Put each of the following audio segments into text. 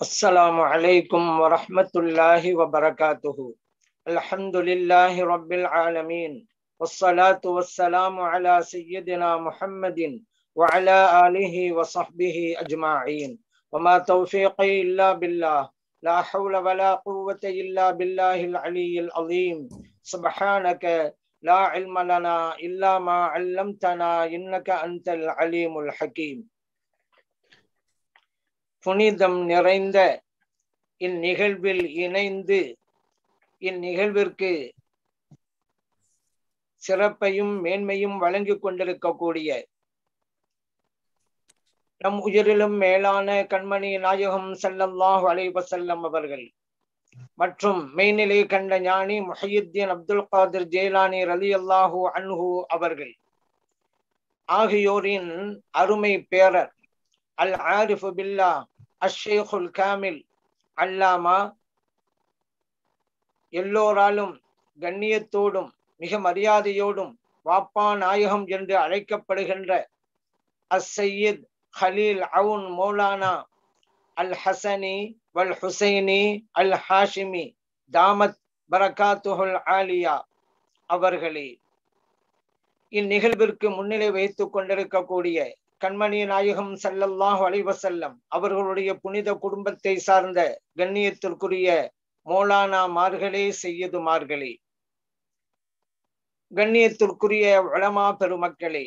السلام عليكم ورحمة الله وبركاته الحمد لله رب العالمين والصلاة والسلام على سيدنا محمد وعلى آله وصحبه أجمعين وما توفيقي إلا بالله لا حول ولا قوة إلا بالله العلي العظيم سبحانك لا علم لنا إلا ما علمتنا إنك أنت العليم الحكيم புனிதம் நிறைந்த இந்நிகழ்வில் இணைந்து இந்நிகழ்விற்கு சிறப்பையும் மேன்மையும் வழங்கிக் கொண்டிருக்கக்கூடிய நம் உயிரிலும் மேலான கண்மணி நாயகம் சல்லல்லாஹு அலைவசல்லம் அவர்கள் மற்றும் மெய்நிலை கண்ட ஞானி முஹியுத்தீன் அப்துல் காதிர் ஜெயலானி ரலி அல்லாஹூ அன்ஹு அவர்கள் ஆகியோரின் அருமை பேரர் அல் ஆரிஃபு பில்லா அஷேகுல் காமில் அல்லாமா எல்லோராலும் கண்ணியத்தோடும் மிக மரியாதையோடும் வாப்பா நாயகம் என்று அழைக்கப்படுகின்ற அஸ் சையீத் ஹலீல் அவுன் மௌலானா அல் ஹசனி வல் ஹுசைனி அல் ஹாஷிமி தாமத் பரகாத்துஹுல் ஆலியா அவர்களே இந்நிகழ்விற்கு முன்னிலை வைத்துக் கொண்டிருக்கக்கூடிய கண்மணி நாயகம் சல்லல்லாஹு அலைவசல்லம் அவர்களுடைய புனித குடும்பத்தை சார்ந்த கண்ணியத்திற்குரிய மோலானா மார்களே செய்யதுமார்களே கண்ணியத்திற்குரிய வளமா பெருமக்களே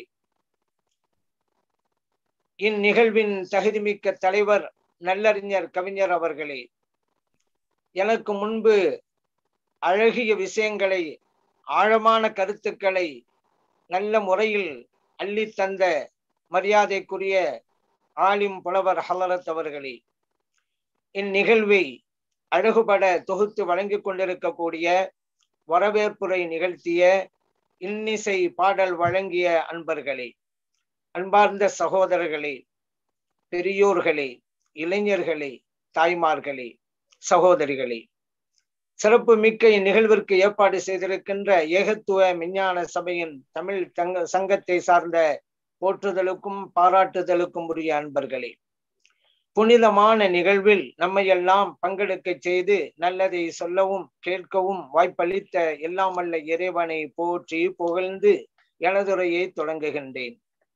இந்நிகழ்வின் தகுதிமிக்க தலைவர் நல்லறிஞர் கவிஞர் அவர்களே எனக்கு முன்பு அழகிய விஷயங்களை ஆழமான கருத்துக்களை நல்ல முறையில் அள்ளி தந்த மரியாதைக்குரிய ஆலிம் புலவர் ஹலரத் அவர்களே இந்நிகழ்வை அழகுபட தொகுத்து வழங்கிக் கொண்டிருக்கக்கூடிய வரவேற்புரை நிகழ்த்திய இன்னிசை பாடல் வழங்கிய அன்பர்களே அன்பார்ந்த சகோதரர்களே பெரியோர்களே இளைஞர்களே தாய்மார்களே சகோதரிகளே சிறப்பு மிக்க இந்நிகழ்விற்கு ஏற்பாடு செய்திருக்கின்ற ஏகத்துவ விஞ்ஞான சபையின் தமிழ் தங்க சங்கத்தை சார்ந்த போற்றுதலுக்கும் பாராட்டுதலுக்கும் உரிய அன்பர்களே புனிதமான நிகழ்வில் நம்மையெல்லாம் பங்கெடுக்க செய்து நல்லதை சொல்லவும் கேட்கவும் வாய்ப்பளித்த எல்லாம் அல்ல இறைவனை போற்றி புகழ்ந்து எனதுரையை தொடங்குகின்றேன்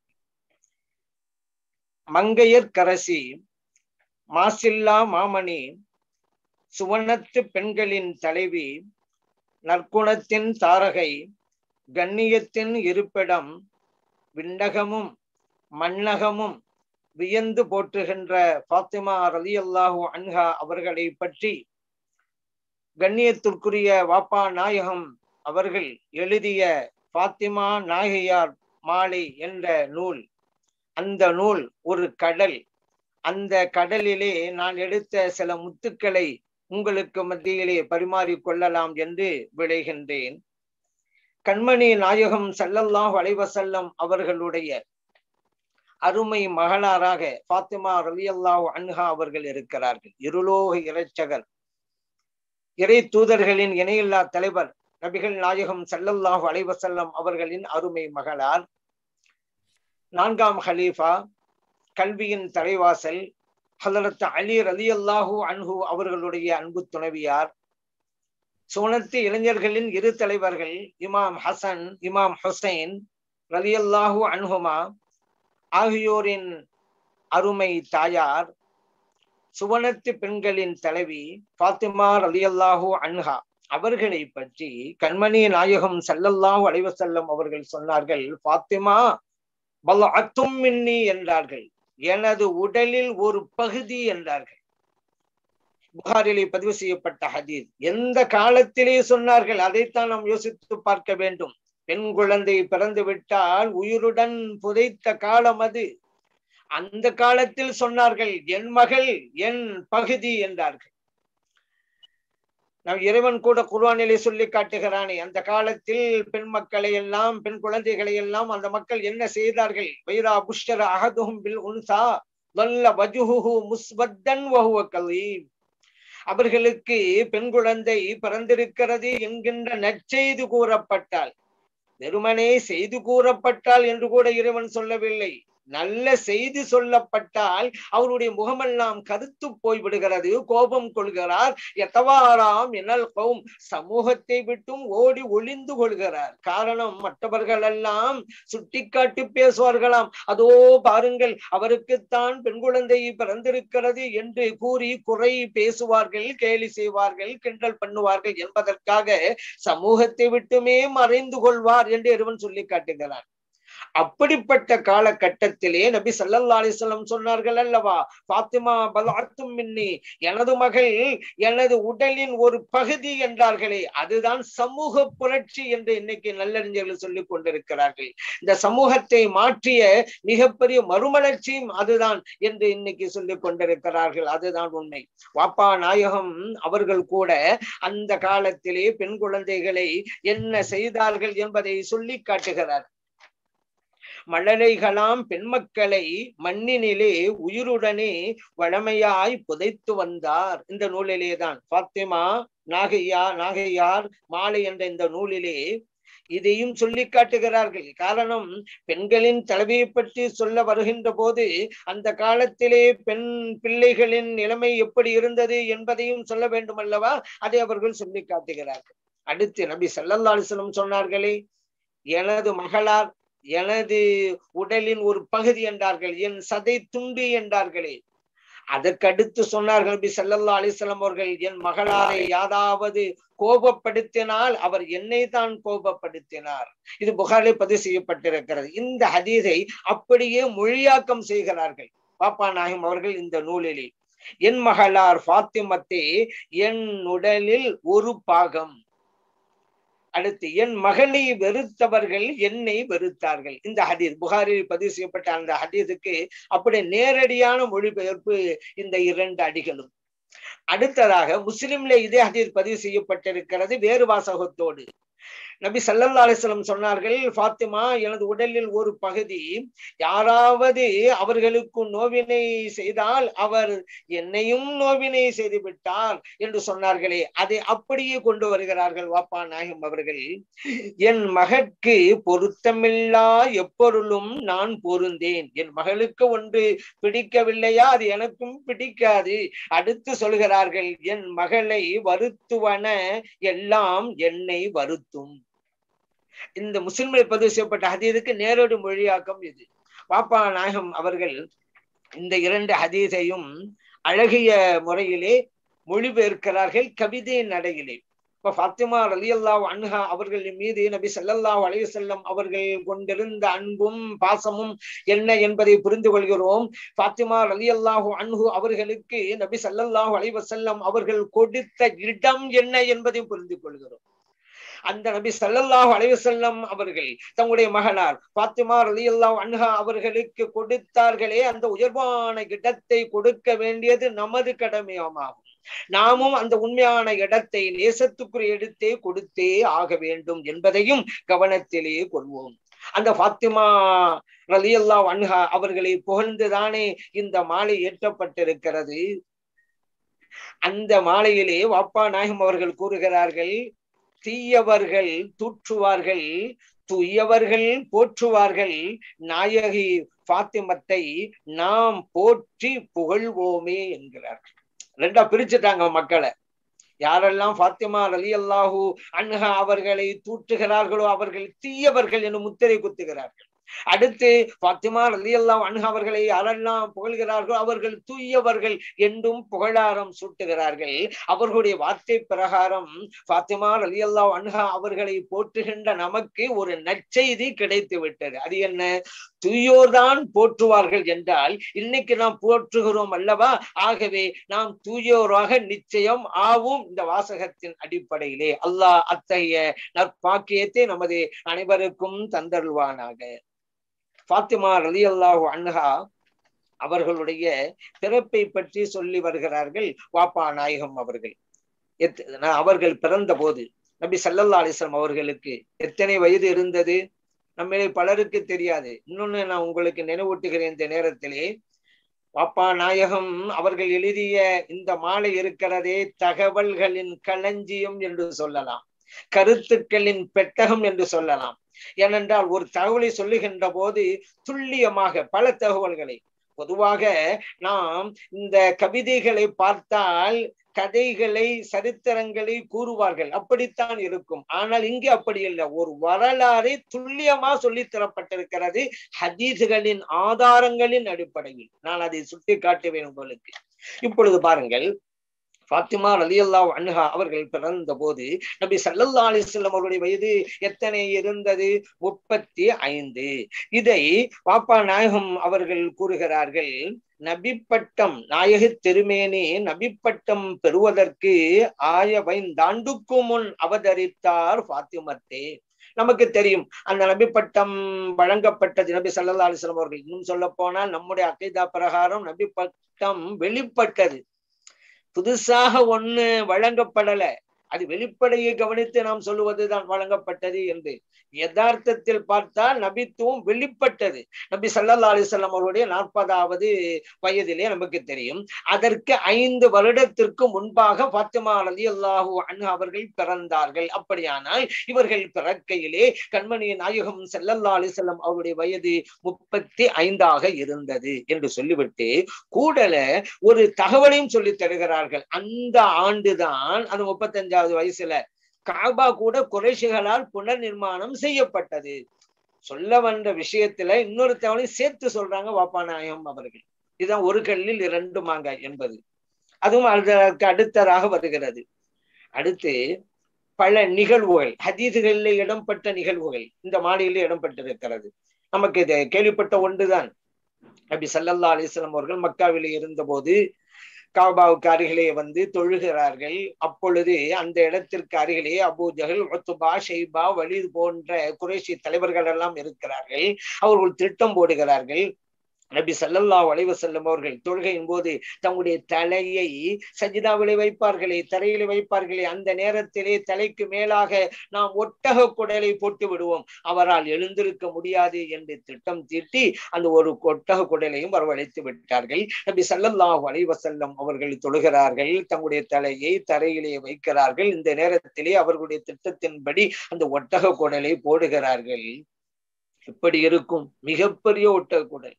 மங்கையர்கரசி மாசில்லா மாமணி சுவனத்து பெண்களின் தலைவி நற்குணத்தின் தாரகை கண்ணியத்தின் இருப்பிடம் விண்ணகமும் மண்ணகமும் வியந்து போற்றுகின்ற பாத்திமா ரலி அல்லாஹூ அன்ஹா அவர்களை பற்றி கண்ணியத்திற்குரிய வாப்பா நாயகம் அவர்கள் எழுதிய பாத்திமா நாயகியார் மாலை என்ற நூல் அந்த நூல் ஒரு கடல் அந்த கடலிலே நான் எடுத்த சில முத்துக்களை உங்களுக்கு மத்தியிலே பரிமாறிக் கொள்ளலாம் என்று விளைகின்றேன் கண்மணி நாயகம் சல்லல்லாஹ் அலைவசல்லம் அவர்களுடைய அருமை மகளாராக பாத்திமா ரவி அல்லாஹ் அன்ஹா அவர்கள் இருக்கிறார்கள் இருலோக இறைச்சகர் இறை தூதர்களின் இணையில்லா தலைவர் நபிகள் நாயகம் சல்லல்லாஹு அலைவசல்லம் அவர்களின் அருமை மகளார் நான்காம் ஹலீஃபா கல்வியின் தலைவாசல் ஹலரத் அலி ரலி அல்லாஹூ அன்ஹு அவர்களுடைய அன்பு துணைவியார் சுனத்து இளைஞர்களின் இரு தலைவர்கள் இமாம் ஹசன் இமாம் ஹுசைன் ரலி அல்லாஹூ அன்ஹுமா ஆகியோரின் அருமை தாயார் சுவனத்து பெண்களின் தலைவி பாத்திமா ரலி அல்லாஹூ அன்ஹா அவர்களை பற்றி கண்மணி நாயகம் சல்லல்லாஹு அலைவசல்லம் அவர்கள் சொன்னார்கள் பாத்திமா பல் அத்தும் மின்னி என்றார்கள் எனது உடலில் ஒரு பகுதி என்றார்கள் புகாரிலே பதிவு செய்யப்பட்ட ஹதீஸ் எந்த காலத்திலே சொன்னார்கள் அதைத்தான் நாம் யோசித்து பார்க்க வேண்டும் பெண் குழந்தை பிறந்து விட்டால் உயிருடன் புதைத்த காலம் அது அந்த காலத்தில் சொன்னார்கள் என் மகள் என் பகுதி என்றார்கள் நம் இறைவன் கூட குர்வானிலே சொல்லி காட்டுகிறானே அந்த காலத்தில் பெண் மக்களை எல்லாம் பெண் குழந்தைகளை எல்லாம் அந்த மக்கள் என்ன செய்தார்கள் வைரா புஷ்டர அகதுகும் பில் உன்சா வல்ல வஜுஹு முஸ்வத்தன் வஹுவ கலீம் அவர்களுக்கு பெண் குழந்தை பிறந்திருக்கிறது என்கின்ற நற்செய்து கூறப்பட்டால் வெறுமனே செய்து கூறப்பட்டால் என்று கூட இறைவன் சொல்லவில்லை நல்ல செய்தி சொல்லப்பட்டால் அவருடைய முகமெல்லாம் கருத்து போய்விடுகிறது கோபம் கொள்கிறார் எத்தவாராம் எனல் கௌம் சமூகத்தை விட்டும் ஓடி ஒளிந்து கொள்கிறார் காரணம் மற்றவர்கள் எல்லாம் சுட்டிக்காட்டி பேசுவார்களாம் அதோ பாருங்கள் அவருக்குத்தான் பெண் குழந்தை பிறந்திருக்கிறது என்று கூறி குறை பேசுவார்கள் கேலி செய்வார்கள் கிண்டல் பண்ணுவார்கள் என்பதற்காக சமூகத்தை விட்டுமே மறைந்து கொள்வார் என்று இறைவன் சொல்லி காட்டுகிறார் அப்படிப்பட்ட காலகட்டத்திலே நபி சல்லல்லா அலிஸ்லம் சொன்னார்கள் அல்லவா பாத்திமா பலாத்தும் மின்னி எனது மகள் எனது உடலின் ஒரு பகுதி என்றார்களே அதுதான் சமூக புரட்சி என்று இன்னைக்கு நல்லறிஞர்கள் சொல்லிக் கொண்டிருக்கிறார்கள் இந்த சமூகத்தை மாற்றிய மிகப்பெரிய மறுமலர்ச்சியும் அதுதான் என்று இன்னைக்கு சொல்லிக் கொண்டிருக்கிறார்கள் அதுதான் உண்மை வாப்பா நாயகம் அவர்கள் கூட அந்த காலத்திலே பெண் குழந்தைகளை என்ன செய்தார்கள் என்பதை சொல்லி காட்டுகிறார் மழலைகளாம் பெண்மக்களை மண்ணினிலே உயிருடனே வளமையாய் புதைத்து வந்தார் இந்த நூலிலே தான் பாத்திமா நாகையா நாகையார் மாலை என்ற இந்த நூலிலே இதையும் சொல்லி காட்டுகிறார்கள் காரணம் பெண்களின் தலைவியை பற்றி சொல்ல வருகின்ற போது அந்த காலத்திலே பெண் பிள்ளைகளின் நிலைமை எப்படி இருந்தது என்பதையும் சொல்ல வேண்டும் அல்லவா அதை அவர்கள் சொல்லி காட்டுகிறார்கள் அடுத்து நபி சல்லல்லா அலிஸ்லம் சொன்னார்களே எனது மகளார் எனது உடலின் ஒரு பகுதி என்றார்கள் என் சதை துண்டு என்றார்களே அதற்கடுத்து சொன்னார்கள் நபி சல்லல்லா அலிஸ்லாம் அவர்கள் என் மகளாரை யாராவது கோபப்படுத்தினால் அவர் என்னை தான் கோபப்படுத்தினார் இது புகாரில் பதிவு செய்யப்பட்டிருக்கிறது இந்த ஹதீதை அப்படியே மொழியாக்கம் செய்கிறார்கள் பாப்பா நாயகம் அவர்கள் இந்த நூலிலே என் மகளார் பாத்திமத்தே என் உடலில் ஒரு பாகம் அடுத்து என் மகளை வெறுத்தவர்கள் என்னை வெறுத்தார்கள் இந்த ஹதீஸ் புகாரில் பதிவு செய்யப்பட்ட அந்த ஹதீஸுக்கு அப்படி நேரடியான மொழிபெயர்ப்பு இந்த இரண்டு அடிகளும் அடுத்ததாக முஸ்லிம்ல இதே ஹதீஸ் பதிவு செய்யப்பட்டிருக்கிறது வேறு வாசகத்தோடு நபி சல்லல்லா அலிஸ்லம் சொன்னார்கள் ஃபாத்திமா எனது உடலில் ஒரு பகுதி யாராவது அவர்களுக்கு நோவினை செய்தால் அவர் என்னையும் நோவினை செய்து விட்டார் என்று சொன்னார்களே அதை அப்படியே கொண்டு வருகிறார்கள் வாப்பா நாயகம் அவர்கள் என் மகற்கு பொருத்தமில்லா எப்பொருளும் நான் பொருந்தேன் என் மகளுக்கு ஒன்று பிடிக்கவில்லையா அது எனக்கும் பிடிக்காது அடுத்து சொல்கிறார்கள் என் மகளை வருத்துவன எல்லாம் என்னை வருத்தும் இந்த முஸ்லிம்களை பதிவு செய்யப்பட்ட ஹதீதுக்கு நேரடி மொழியாக்கம் இது பாப்பா நாயகம் அவர்கள் இந்த இரண்டு ஹதீஸையும் அழகிய முறையிலே மொழிபெயர்க்கிறார்கள் கவிதை நடையிலே இப்ப ஃபாத்திமா அலி அல்லாஹ் அன்ஹா அவர்களின் மீது நபி சல்லல்லாஹ் அலைஹி செல்லம் அவர்கள் கொண்டிருந்த அன்பும் பாசமும் என்ன என்பதை புரிந்து கொள்கிறோம் ஃபாத்திமா அலி அல்லாஹு அன்ஹு அவர்களுக்கு நபி சல்லல்லாஹு அலைஹி வஸல்லம் அவர்கள் கொடுத்த இடம் என்ன என்பதையும் புரிந்து கொள்கிறோம் அந்த நபி சல்லல்லாஹு அலைவசல்லம் அவர்கள் தங்களுடைய மகனார் பாத்திமா அலி அல்லாஹ் அன்ஹா அவர்களுக்கு கொடுத்தார்களே அந்த உயர்வான இடத்தை கொடுக்க வேண்டியது நமது கடமையாகும் நாமும் அந்த உண்மையான இடத்தை நேசத்துக்குரிய இடத்தை கொடுத்தே ஆக வேண்டும் என்பதையும் கவனத்திலே கொள்வோம் அந்த பாத்திமா ரலி அல்லா அன்ஹா அவர்களை புகழ்ந்துதானே இந்த மாலை ஏற்றப்பட்டிருக்கிறது அந்த மாலையிலே வாப்பா நாயகம் அவர்கள் கூறுகிறார்கள் தீயவர்கள் தூற்றுவார்கள் துயவர்கள் போற்றுவார்கள் நாயகி பாத்திமத்தை நாம் போற்றி புகழ்வோமே என்கிறார்கள் ரெண்டா பிரிச்சுட்டாங்க மக்களை யாரெல்லாம் பாத்திமா அலி அல்லாஹூ அன்ஹா அவர்களை தூற்றுகிறார்களோ அவர்கள் தீயவர்கள் என்று முத்திரை குத்துகிறார்கள் அடுத்து பாத்திமா அலி அல்லாம் அன்ஹா அவர்களை யாரெல்லாம் புகழ்கிறார்களோ அவர்கள் தூயவர்கள் என்றும் புகழாரம் சூட்டுகிறார்கள் அவர்களுடைய வார்த்தை பிரகாரம் பாத்திமா அலி அல்லா அன்ஹா அவர்களை போற்றுகின்ற நமக்கு ஒரு நற்செய்தி கிடைத்து விட்டது அது என்ன தூயோர்தான் போற்றுவார்கள் என்றால் இன்னைக்கு நாம் போற்றுகிறோம் அல்லவா ஆகவே நாம் தூயோராக நிச்சயம் ஆவும் இந்த வாசகத்தின் அடிப்படையிலே அல்லாஹ் அத்தகைய நற்பாக்கியத்தை நமது அனைவருக்கும் தந்தருவானாக பாத்திமா ரலி அல்லாஹு அன்ஹா அவர்களுடைய பிறப்பை பற்றி சொல்லி வருகிறார்கள் வாப்பா நாயகம் அவர்கள் அவர்கள் பிறந்த போது நபி சல்லல்லா அலிஸ்லாம் அவர்களுக்கு எத்தனை வயது இருந்தது நம்மளே பலருக்கு தெரியாது இன்னொன்னு நான் உங்களுக்கு நினைவூட்டுகிறேன் இந்த நேரத்திலே பாப்பா நாயகம் அவர்கள் எழுதிய இந்த மாலை இருக்கிறதே தகவல்களின் களஞ்சியம் என்று சொல்லலாம் கருத்துக்களின் பெட்டகம் என்று சொல்லலாம் ஏனென்றால் ஒரு தகவலை சொல்லுகின்ற போது துல்லியமாக பல தகவல்களை பொதுவாக நாம் இந்த கவிதைகளை பார்த்தால் கதைகளை சரித்திரங்களை கூறுவார்கள் அப்படித்தான் இருக்கும் ஆனால் இங்கே அப்படி இல்லை ஒரு வரலாறை துல்லியமா சொல்லி தரப்பட்டிருக்கிறது ஹதீசுகளின் ஆதாரங்களின் அடிப்படையில் நான் அதை சுட்டி காட்டுவேன் உங்களுக்கு இப்பொழுது பாருங்கள் பாத்திமா அலி அல்லா அன்ஹா அவர்கள் பிறந்த போது நபி சல்லல்லா அலிஸ்லாம் அவருடைய வயது எத்தனை இருந்தது முப்பத்தி ஐந்து இதை பாப்பா நாயகம் அவர்கள் கூறுகிறார்கள் நபிப்பட்டம் நாயக திருமேனி நபிப்பட்டம் பெறுவதற்கு ஆயவைந்தாண்டுக்கு முன் அவதரித்தார் பாத்திமத்தே நமக்கு தெரியும் அந்த நபிப்பட்டம் வழங்கப்பட்டது நபி சல்லா அலிஸ்லாம் அவர்கள் இன்னும் சொல்ல போனால் நம்முடைய அகைதா பிரகாரம் நபிப்பட்டம் வெளிப்பட்டது புதுசாக ஒண்ணு வழங்கப்படல அது வெளிப்படையை கவனித்து நாம் சொல்லுவதுதான் வழங்கப்பட்டது என்று யதார்த்தத்தில் பார்த்தால் நபித்துவம் வெளிப்பட்டது நபி சல்லா அலிசல்லாம் அவருடைய நாற்பதாவது வயதிலே நமக்கு தெரியும் அதற்கு ஐந்து வருடத்திற்கு முன்பாக பாத்திமா அலி அல்லாஹூ அன்ஹு அவர்கள் பிறந்தார்கள் அப்படியானால் இவர்கள் பிறக்கையிலே கண்மணி நாயகம் செல்லல்லா அலிசல்லம் அவருடைய வயது முப்பத்தி ஐந்தாக இருந்தது என்று சொல்லிவிட்டு கூடல ஒரு தகவலையும் சொல்லி தருகிறார்கள் அந்த ஆண்டுதான் அந்த முப்பத்தஞ்சாவது வயசுல காபா கூட குறைஷிகளால் புனர் நிர்மாணம் செய்யப்பட்டது சொல்ல வந்த விஷயத்துல இன்னொரு தவணை சேர்த்து சொல்றாங்க வாப்பா நாயகம் அவர்கள் இதுதான் ஒரு கல்லில் இரண்டு மாங்காய் என்பது அதுவும் அதற்கு அடுத்ததாக வருகிறது அடுத்து பல நிகழ்வுகள் ஹதீதுகளில் இடம்பெற்ற நிகழ்வுகள் இந்த மாடியில் இடம்பெற்றிருக்கிறது நமக்கு இது கேள்விப்பட்ட ஒன்றுதான் நபி சல்லல்லா அலிஸ்லாம் அவர்கள் மக்காவிலே இருந்தபோது காபாவுக்கு அருகிலே வந்து தொழுகிறார்கள் அப்பொழுது அந்த இடத்திற்கு அருகிலே அபூ ஜஹல் ஒத்துபா ஷெய்பா வலிது போன்ற குறைசி தலைவர்கள் எல்லாம் இருக்கிறார்கள் அவர்கள் திட்டம் போடுகிறார்கள் நபி சல்லல்லா வளைவு செல்லும் அவர்கள் தொழுகையின் போது தங்களுடைய தலையை சஜிதாவிலே வைப்பார்களே தரையிலே வைப்பார்களே அந்த நேரத்திலே தலைக்கு மேலாக நாம் ஒட்டக குடலை போட்டு விடுவோம் அவரால் எழுந்திருக்க முடியாது என்று திட்டம் தீட்டி அந்த ஒரு ஒட்டக குடலையும் வரவழைத்து விட்டார்கள் நபி சல்லல்லா வளைவ செல்லம் அவர்கள் தொழுகிறார்கள் தங்களுடைய தலையை தரையிலே வைக்கிறார்கள் இந்த நேரத்திலே அவர்களுடைய திட்டத்தின்படி அந்த ஒட்டக குடலை போடுகிறார்கள் எப்படி இருக்கும் மிகப்பெரிய ஒட்டக குடல்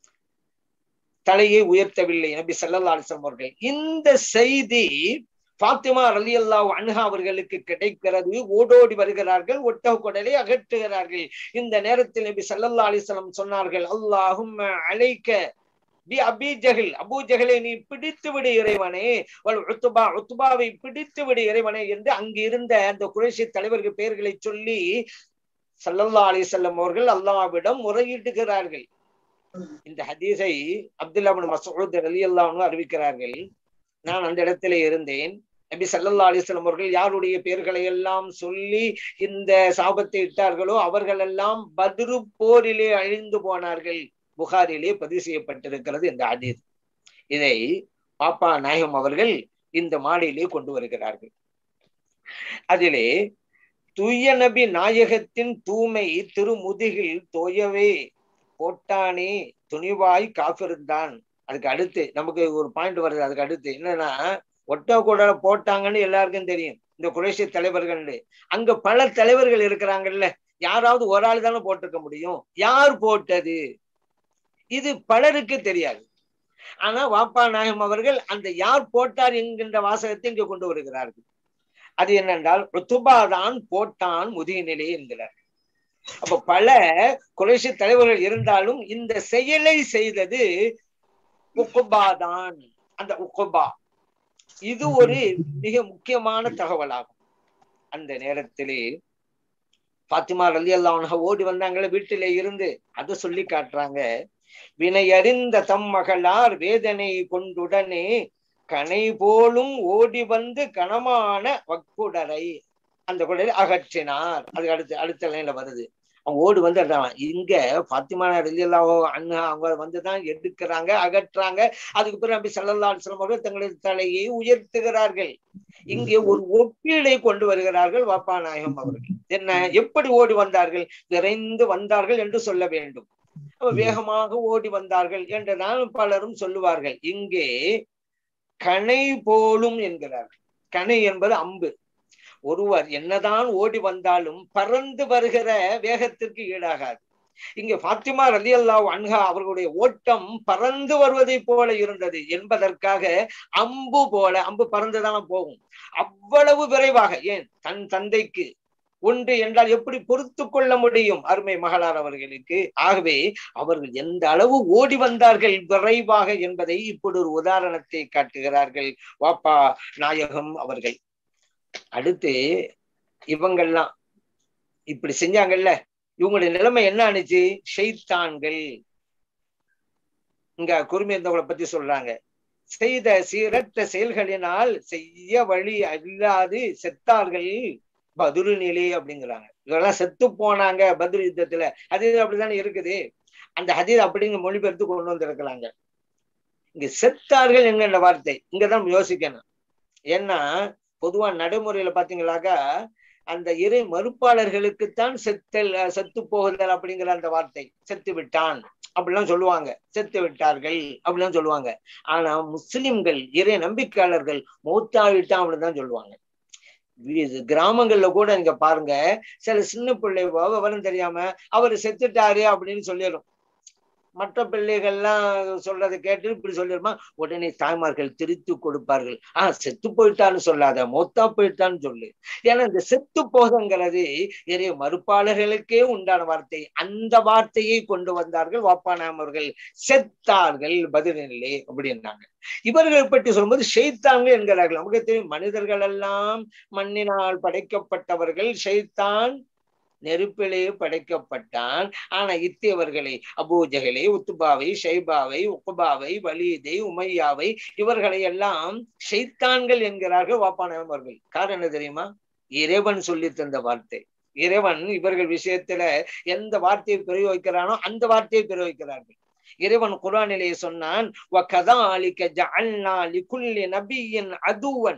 தலையை உயர்த்தவில்லை நபி சல்லா அலிசம் அவர்கள் இந்த செய்தி பாத்திமா அலி அல்லா அன்ஹா அவர்களுக்கு கிடைக்கிறது ஓடோடி வருகிறார்கள் ஒட்டக குடலை அகற்றுகிறார்கள் இந்த நேரத்தில் நபி சல்லல்லா அலிஸ்லம் சொன்னார்கள் அல்லாஹும் அழைக்க பி அபி ஜஹில் அபு ஜஹலை நீ பிடித்து விடு இறைவனே உத்துபா உத்துபாவை பிடித்து விடு இறைவனே என்று அங்கு இருந்த அந்த குறைசி தலைவர்கள் பெயர்களை சொல்லி சல்லல்லா அலிசல்லம் அவர்கள் அல்லாவிடம் முறையிடுகிறார்கள் இந்த ஹதீஸை அப்துல்லா மசூத் அலி அல்லான்னு அறிவிக்கிறார்கள் நான் அந்த இடத்துல இருந்தேன் நபி சல்லல்லா அலிஸ்லாம் அவர்கள் யாருடைய பெயர்களை எல்லாம் சொல்லி இந்த சாபத்தை இட்டார்களோ அவர்கள் எல்லாம் பத்ரு போரிலே அழிந்து போனார்கள் புகாரிலே பதிவு செய்யப்பட்டிருக்கிறது இந்த ஹதீஸ் இதை பாப்பா நாயகம் அவர்கள் இந்த மாடியிலே கொண்டு வருகிறார்கள் அதிலே தூய நபி நாயகத்தின் தூய்மை திருமுதுகில் தோயவே போட்டானே துணிவாய் காப்பிருந்தான் அதுக்கு அடுத்து நமக்கு ஒரு பாயிண்ட் வருது அதுக்கு அடுத்து என்னன்னா ஒட்ட கூட போட்டாங்கன்னு எல்லாருக்கும் தெரியும் இந்த குறைசி தலைவர்கள் அங்க பல தலைவர்கள் இருக்கிறாங்கல்ல யாராவது ஒரு ஆள் தானே போட்டிருக்க முடியும் யார் போட்டது இது பலருக்கு தெரியாது ஆனா வாப்பா நாயகம் அவர்கள் அந்த யார் போட்டார் என்கின்ற வாசகத்தை இங்கு கொண்டு வருகிறார்கள் அது என்னென்றால் ருத்துபாதான் போட்டான் முதுகினிலே என்கிறார் அப்ப பல குறைசி தலைவர்கள் இருந்தாலும் இந்த செயலை செய்தது உக்குபாதான் அந்த உக்குபா இது ஒரு மிக முக்கியமான தகவலாகும் அந்த நேரத்திலே பாத்திமா ரலி அல்லா ஓடி வந்தாங்களே வீட்டில இருந்து அதை சொல்லி காட்டுறாங்க வினையறிந்த தம் மகளார் வேதனை கொண்டுடனே கனை போலும் ஓடி வந்து கனமான வக்குடரை அந்த குடலை அகற்றினார் அது அடுத்து அடுத்த லைன்ல வருது அவங்க ஓடு வந்து இங்க பாத்திமான ரலியல்லாவோ அண்ணா அவங்க வந்துதான் எடுக்கிறாங்க அகற்றாங்க அதுக்கு பிறகு நபி சல்லா அலுவலம் அவர்கள் தங்களது தலையை உயர்த்துகிறார்கள் இங்கே ஒரு ஒப்பீடை கொண்டு வருகிறார்கள் வாப்பா நாயகம் அவர்கள் என்ன எப்படி ஓடி வந்தார்கள் விரைந்து வந்தார்கள் என்று சொல்ல வேண்டும் வேகமாக ஓடி வந்தார்கள் என்றுதான் பலரும் சொல்லுவார்கள் இங்கே கனை போலும் என்கிறார்கள் கனை என்பது அம்பு ஒருவர் என்னதான் ஓடி வந்தாலும் பறந்து வருகிற வேகத்திற்கு ஈடாகாது இங்க பாத்திமா ரலி அல்லாஹ் அன்ஹா அவர்களுடைய ஓட்டம் பறந்து வருவதை போல இருந்தது என்பதற்காக அம்பு போல அம்பு பறந்துதானே போகும் அவ்வளவு விரைவாக ஏன் தன் தந்தைக்கு ஒன்று என்றால் எப்படி பொறுத்து கொள்ள முடியும் அருமை மகளார் அவர்களுக்கு ஆகவே அவர்கள் எந்த அளவு ஓடி வந்தார்கள் விரைவாக என்பதை இப்படி ஒரு உதாரணத்தை காட்டுகிறார்கள் வாப்பா நாயகம் அவர்கள் அடுத்து இவங்கெல்லாம் இப்படி செஞ்சாங்கல்ல இவங்களுடைய நிலைமை என்ன ஆனிச்சு ஷெய்தான்கள் இங்க குருமேந்தவங்களை பத்தி சொல்றாங்க செய்த சீரற்ற செயல்களினால் செய்ய வழி அல்லாது செத்தார்கள் பதிரு நிலை அப்படிங்கிறாங்க இவரெல்லாம் செத்து போனாங்க பதில் யுத்தத்துல அது அப்படித்தானே இருக்குது அந்த ஹதீர் அப்படிங்க மொழிபெயர்த்து கொண்டு வந்திருக்கிறாங்க இங்க செத்தார்கள் என்கின்ற வார்த்தை இங்கதான் யோசிக்கணும் ஏன்னா பொதுவா நடைமுறையில பாத்தீங்களாக்கா அந்த இறை மறுப்பாளர்களுக்குத்தான் செத்தல் செத்து போகுதல் அப்படிங்கிற அந்த வார்த்தை செத்து விட்டான் அப்படிலாம் சொல்லுவாங்க செத்து விட்டார்கள் அப்படிலாம் சொல்லுவாங்க ஆனா முஸ்லிம்கள் இறை நம்பிக்கையாளர்கள் மௌத்தாவிட்டான் அப்படின்னு தான் சொல்லுவாங்க கிராமங்கள்ல கூட இங்க பாருங்க சில சின்ன பிள்ளை விவரம் தெரியாம அவரு செத்துட்டாரு அப்படின்னு சொல்லிடும் மற்ற பிள்ளைகள்லாம் சொல்றதை கேட்டு இப்படி சொல்லிருமா உடனே தாய்மார்கள் திருத்தி கொடுப்பார்கள் ஆஹ் செத்து போயிட்டான்னு சொல்லாத மொத்தா போயிட்டான்னு சொல்லு ஏன்னா இந்த செத்து போகங்கிறது இறைய மறுப்பாளர்களுக்கே உண்டான வார்த்தை அந்த வார்த்தையை கொண்டு வந்தார்கள் வாப்பானாம் அவர்கள் செத்தார்கள் பதிலில்லை அப்படின்னாங்க இவர்கள் பற்றி சொல்லும்போது ஷெய்தான்கள் என்கிறார்கள் நமக்கு தெரியும் மனிதர்கள் எல்லாம் மண்ணினால் படைக்கப்பட்டவர்கள் ஷெய்தான் நெருப்பிலே படைக்கப்பட்டான் ஆனா இத்தியவர்களை அபூஜகலை உத்துபாவை ஷைபாவை உக்குபாவை வலீதை உமையாவை இவர்களை எல்லாம் ஷைத்தான்கள் என்கிறார்கள் வாப்பானவர்கள் காரணம் என்ன தெரியுமா இறைவன் சொல்லி தந்த வார்த்தை இறைவன் இவர்கள் விஷயத்துல எந்த வார்த்தையை பிரயோகிக்கிறானோ அந்த வார்த்தையை பிரயோகிக்கிறார்கள் இறைவன் குரானிலேயே சொன்னான் அதுவன்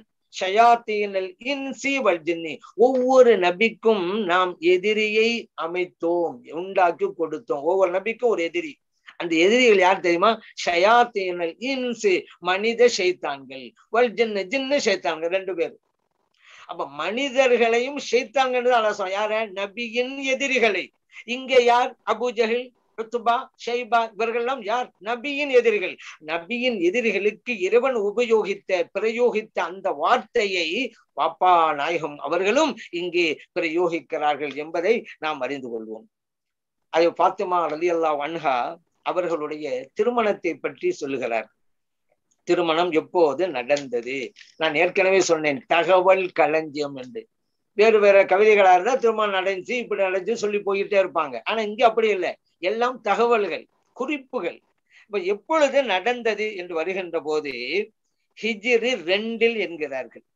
ஒவ்வொரு நபிக்கும் நாம் எதிரியை அமைத்தோம் உண்டாக்கி கொடுத்தோம் ஒவ்வொரு நபிக்கும் ஒரு எதிரி அந்த எதிரிகள் யார் தெரியுமா ஷயாத்தீனல் இன்சு மனித ஷைத்தான்கள் வல் ஜின்ன ஜின்ன ஷைத்தான்கள் ரெண்டு பேரும் அப்ப மனிதர்களையும் ஷைத்தான்கள் அலசம் யார நபியின் எதிரிகளை இங்க யார் அபுஜஹில் ருத்துபா ஷைபா இவர்கள்லாம் யார் நபியின் எதிரிகள் நபியின் எதிரிகளுக்கு இறைவன் உபயோகித்த பிரயோகித்த அந்த வார்த்தையை பாப்பா நாயகம் அவர்களும் இங்கே பிரயோகிக்கிறார்கள் என்பதை நாம் அறிந்து கொள்வோம் அதை பாத்திமா ரலி அல்லா வன்ஹா அவர்களுடைய திருமணத்தை பற்றி சொல்லுகிறார் திருமணம் எப்போது நடந்தது நான் ஏற்கனவே சொன்னேன் தகவல் களஞ்சியம் என்று வேறு வேற கவிதைகளா இருந்தா திருமணம் நடந்துச்சு இப்படி நடந்துச்சு சொல்லி போயிட்டே இருப்பாங்க ஆனா இங்க அப்படி இல்லை எல்லாம் தகவல்கள் குறிப்புகள் இப்ப எப்பொழுது நடந்தது என்று வருகின்ற போது ஹிஜிரி ரெண்டில் என்கிறார்கள்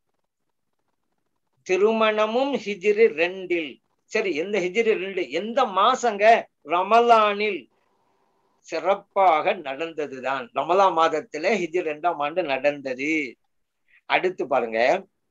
திருமணமும் ஹிஜிரி ரெண்டில் சரி எந்த ஹிஜிரி ரெண்டு எந்த மாசங்க ரமலானில் சிறப்பாக நடந்ததுதான் ரமலா மாதத்துல ஹிஜி ரெண்டாம் ஆண்டு நடந்தது அடுத்து பாருங்க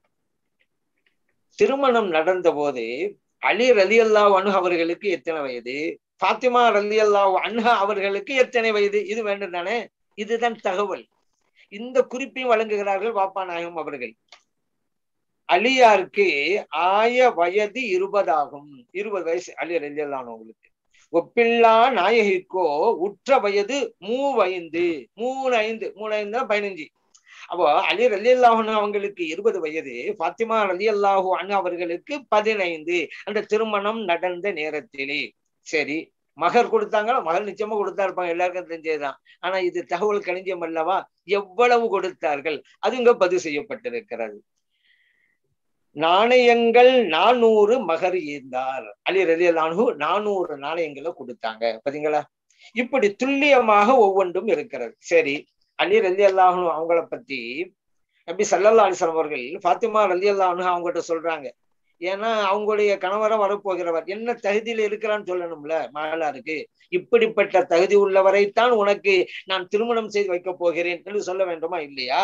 திருமணம் நடந்த போது அலி ரலி அல்லா அனு அவர்களுக்கு எத்தனை வயது பாத்திமா ரலி அல்லா அன்ஹா அவர்களுக்கு எத்தனை வயது இது வேண்டும் தானே இதுதான் தகவல் இந்த குறிப்பையும் வழங்குகிறார்கள் பாப்பா நாயகம் அவர்கள் அலியாருக்கு ஆய வயது இருபதாகும் இருபது வயசு அலி ரலி அல்லானவங்களுக்கு ஒப்பில்லா நாயகிக்கோ உற்ற வயது மூவைந்து மூணு ஐந்து மூணு ஐந்து பதினஞ்சு அப்போ அலி ரலி அல்லாஹன் அவங்களுக்கு இருபது வயது பாத்திமா ரலி அல்லாஹூ அண்ணு அவர்களுக்கு பதினைந்து அந்த திருமணம் நடந்த நேரத்திலே சரி மகர் கொடுத்தாங்களா மகள் நிச்சயமா கொடுத்தா இருப்பாங்க எல்லாருக்கும் தெரிஞ்சதுதான் ஆனா இது தகவல் களஞ்சியம் அல்லவா எவ்வளவு கொடுத்தார்கள் அது இங்க பதிவு செய்யப்பட்டிருக்கிறது நாணயங்கள் நானூறு மகர் ஈர்ந்தார் அலி ரலி அல்லானு நானூறு நாணயங்களை கொடுத்தாங்க பாத்தீங்களா இப்படி துல்லியமாக ஒவ்வொன்றும் இருக்கிறது சரி அலி ரலி அல்லாஹனு அவங்கள பத்தி நபி சல்லல்லா அலிஸ்லாம் அவர்கள் பாத்திமா ரலி அல்லாஹனு அவங்ககிட்ட சொல்றாங்க ஏன்னா அவங்களுடைய கணவரை வரப்போகிறவர் என்ன தகுதியில இருக்கிறான்னு சொல்லணும்ல மகளாருக்கு இப்படிப்பட்ட தகுதி உள்ளவரைத்தான் உனக்கு நான் திருமணம் செய்து வைக்கப் போகிறேன் என்று சொல்ல வேண்டுமா இல்லையா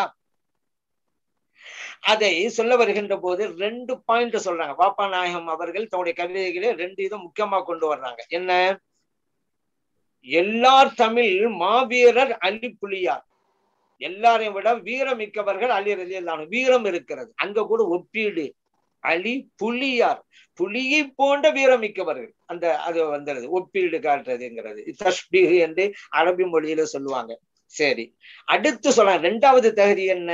அதை சொல்ல வருகின்ற போது ரெண்டு பாயிண்ட் சொல்றாங்க பாப்பா நாயகம் அவர்கள் தன்னுடைய கவிதைகளே ரெண்டு இதை முக்கியமா கொண்டு வர்றாங்க என்ன எல்லார் தமிழ் மாவீரர் அலி புலியார் எல்லாரையும் விட வீரம் மிக்கவர்கள் அலி ரலியல்லானு வீரம் இருக்கிறது அங்க கூட ஒப்பீடு அலி புலியார் புலியை போன்ற வீரமிக்கவர்கள் அந்த அது வந்துடுது ஒப்பீடு காட்டுறதுங்கிறது தஷ்பீஹ் என்று அரபி மொழியில சொல்லுவாங்க சரி அடுத்து சொல்ல ரெண்டாவது தகுதி என்ன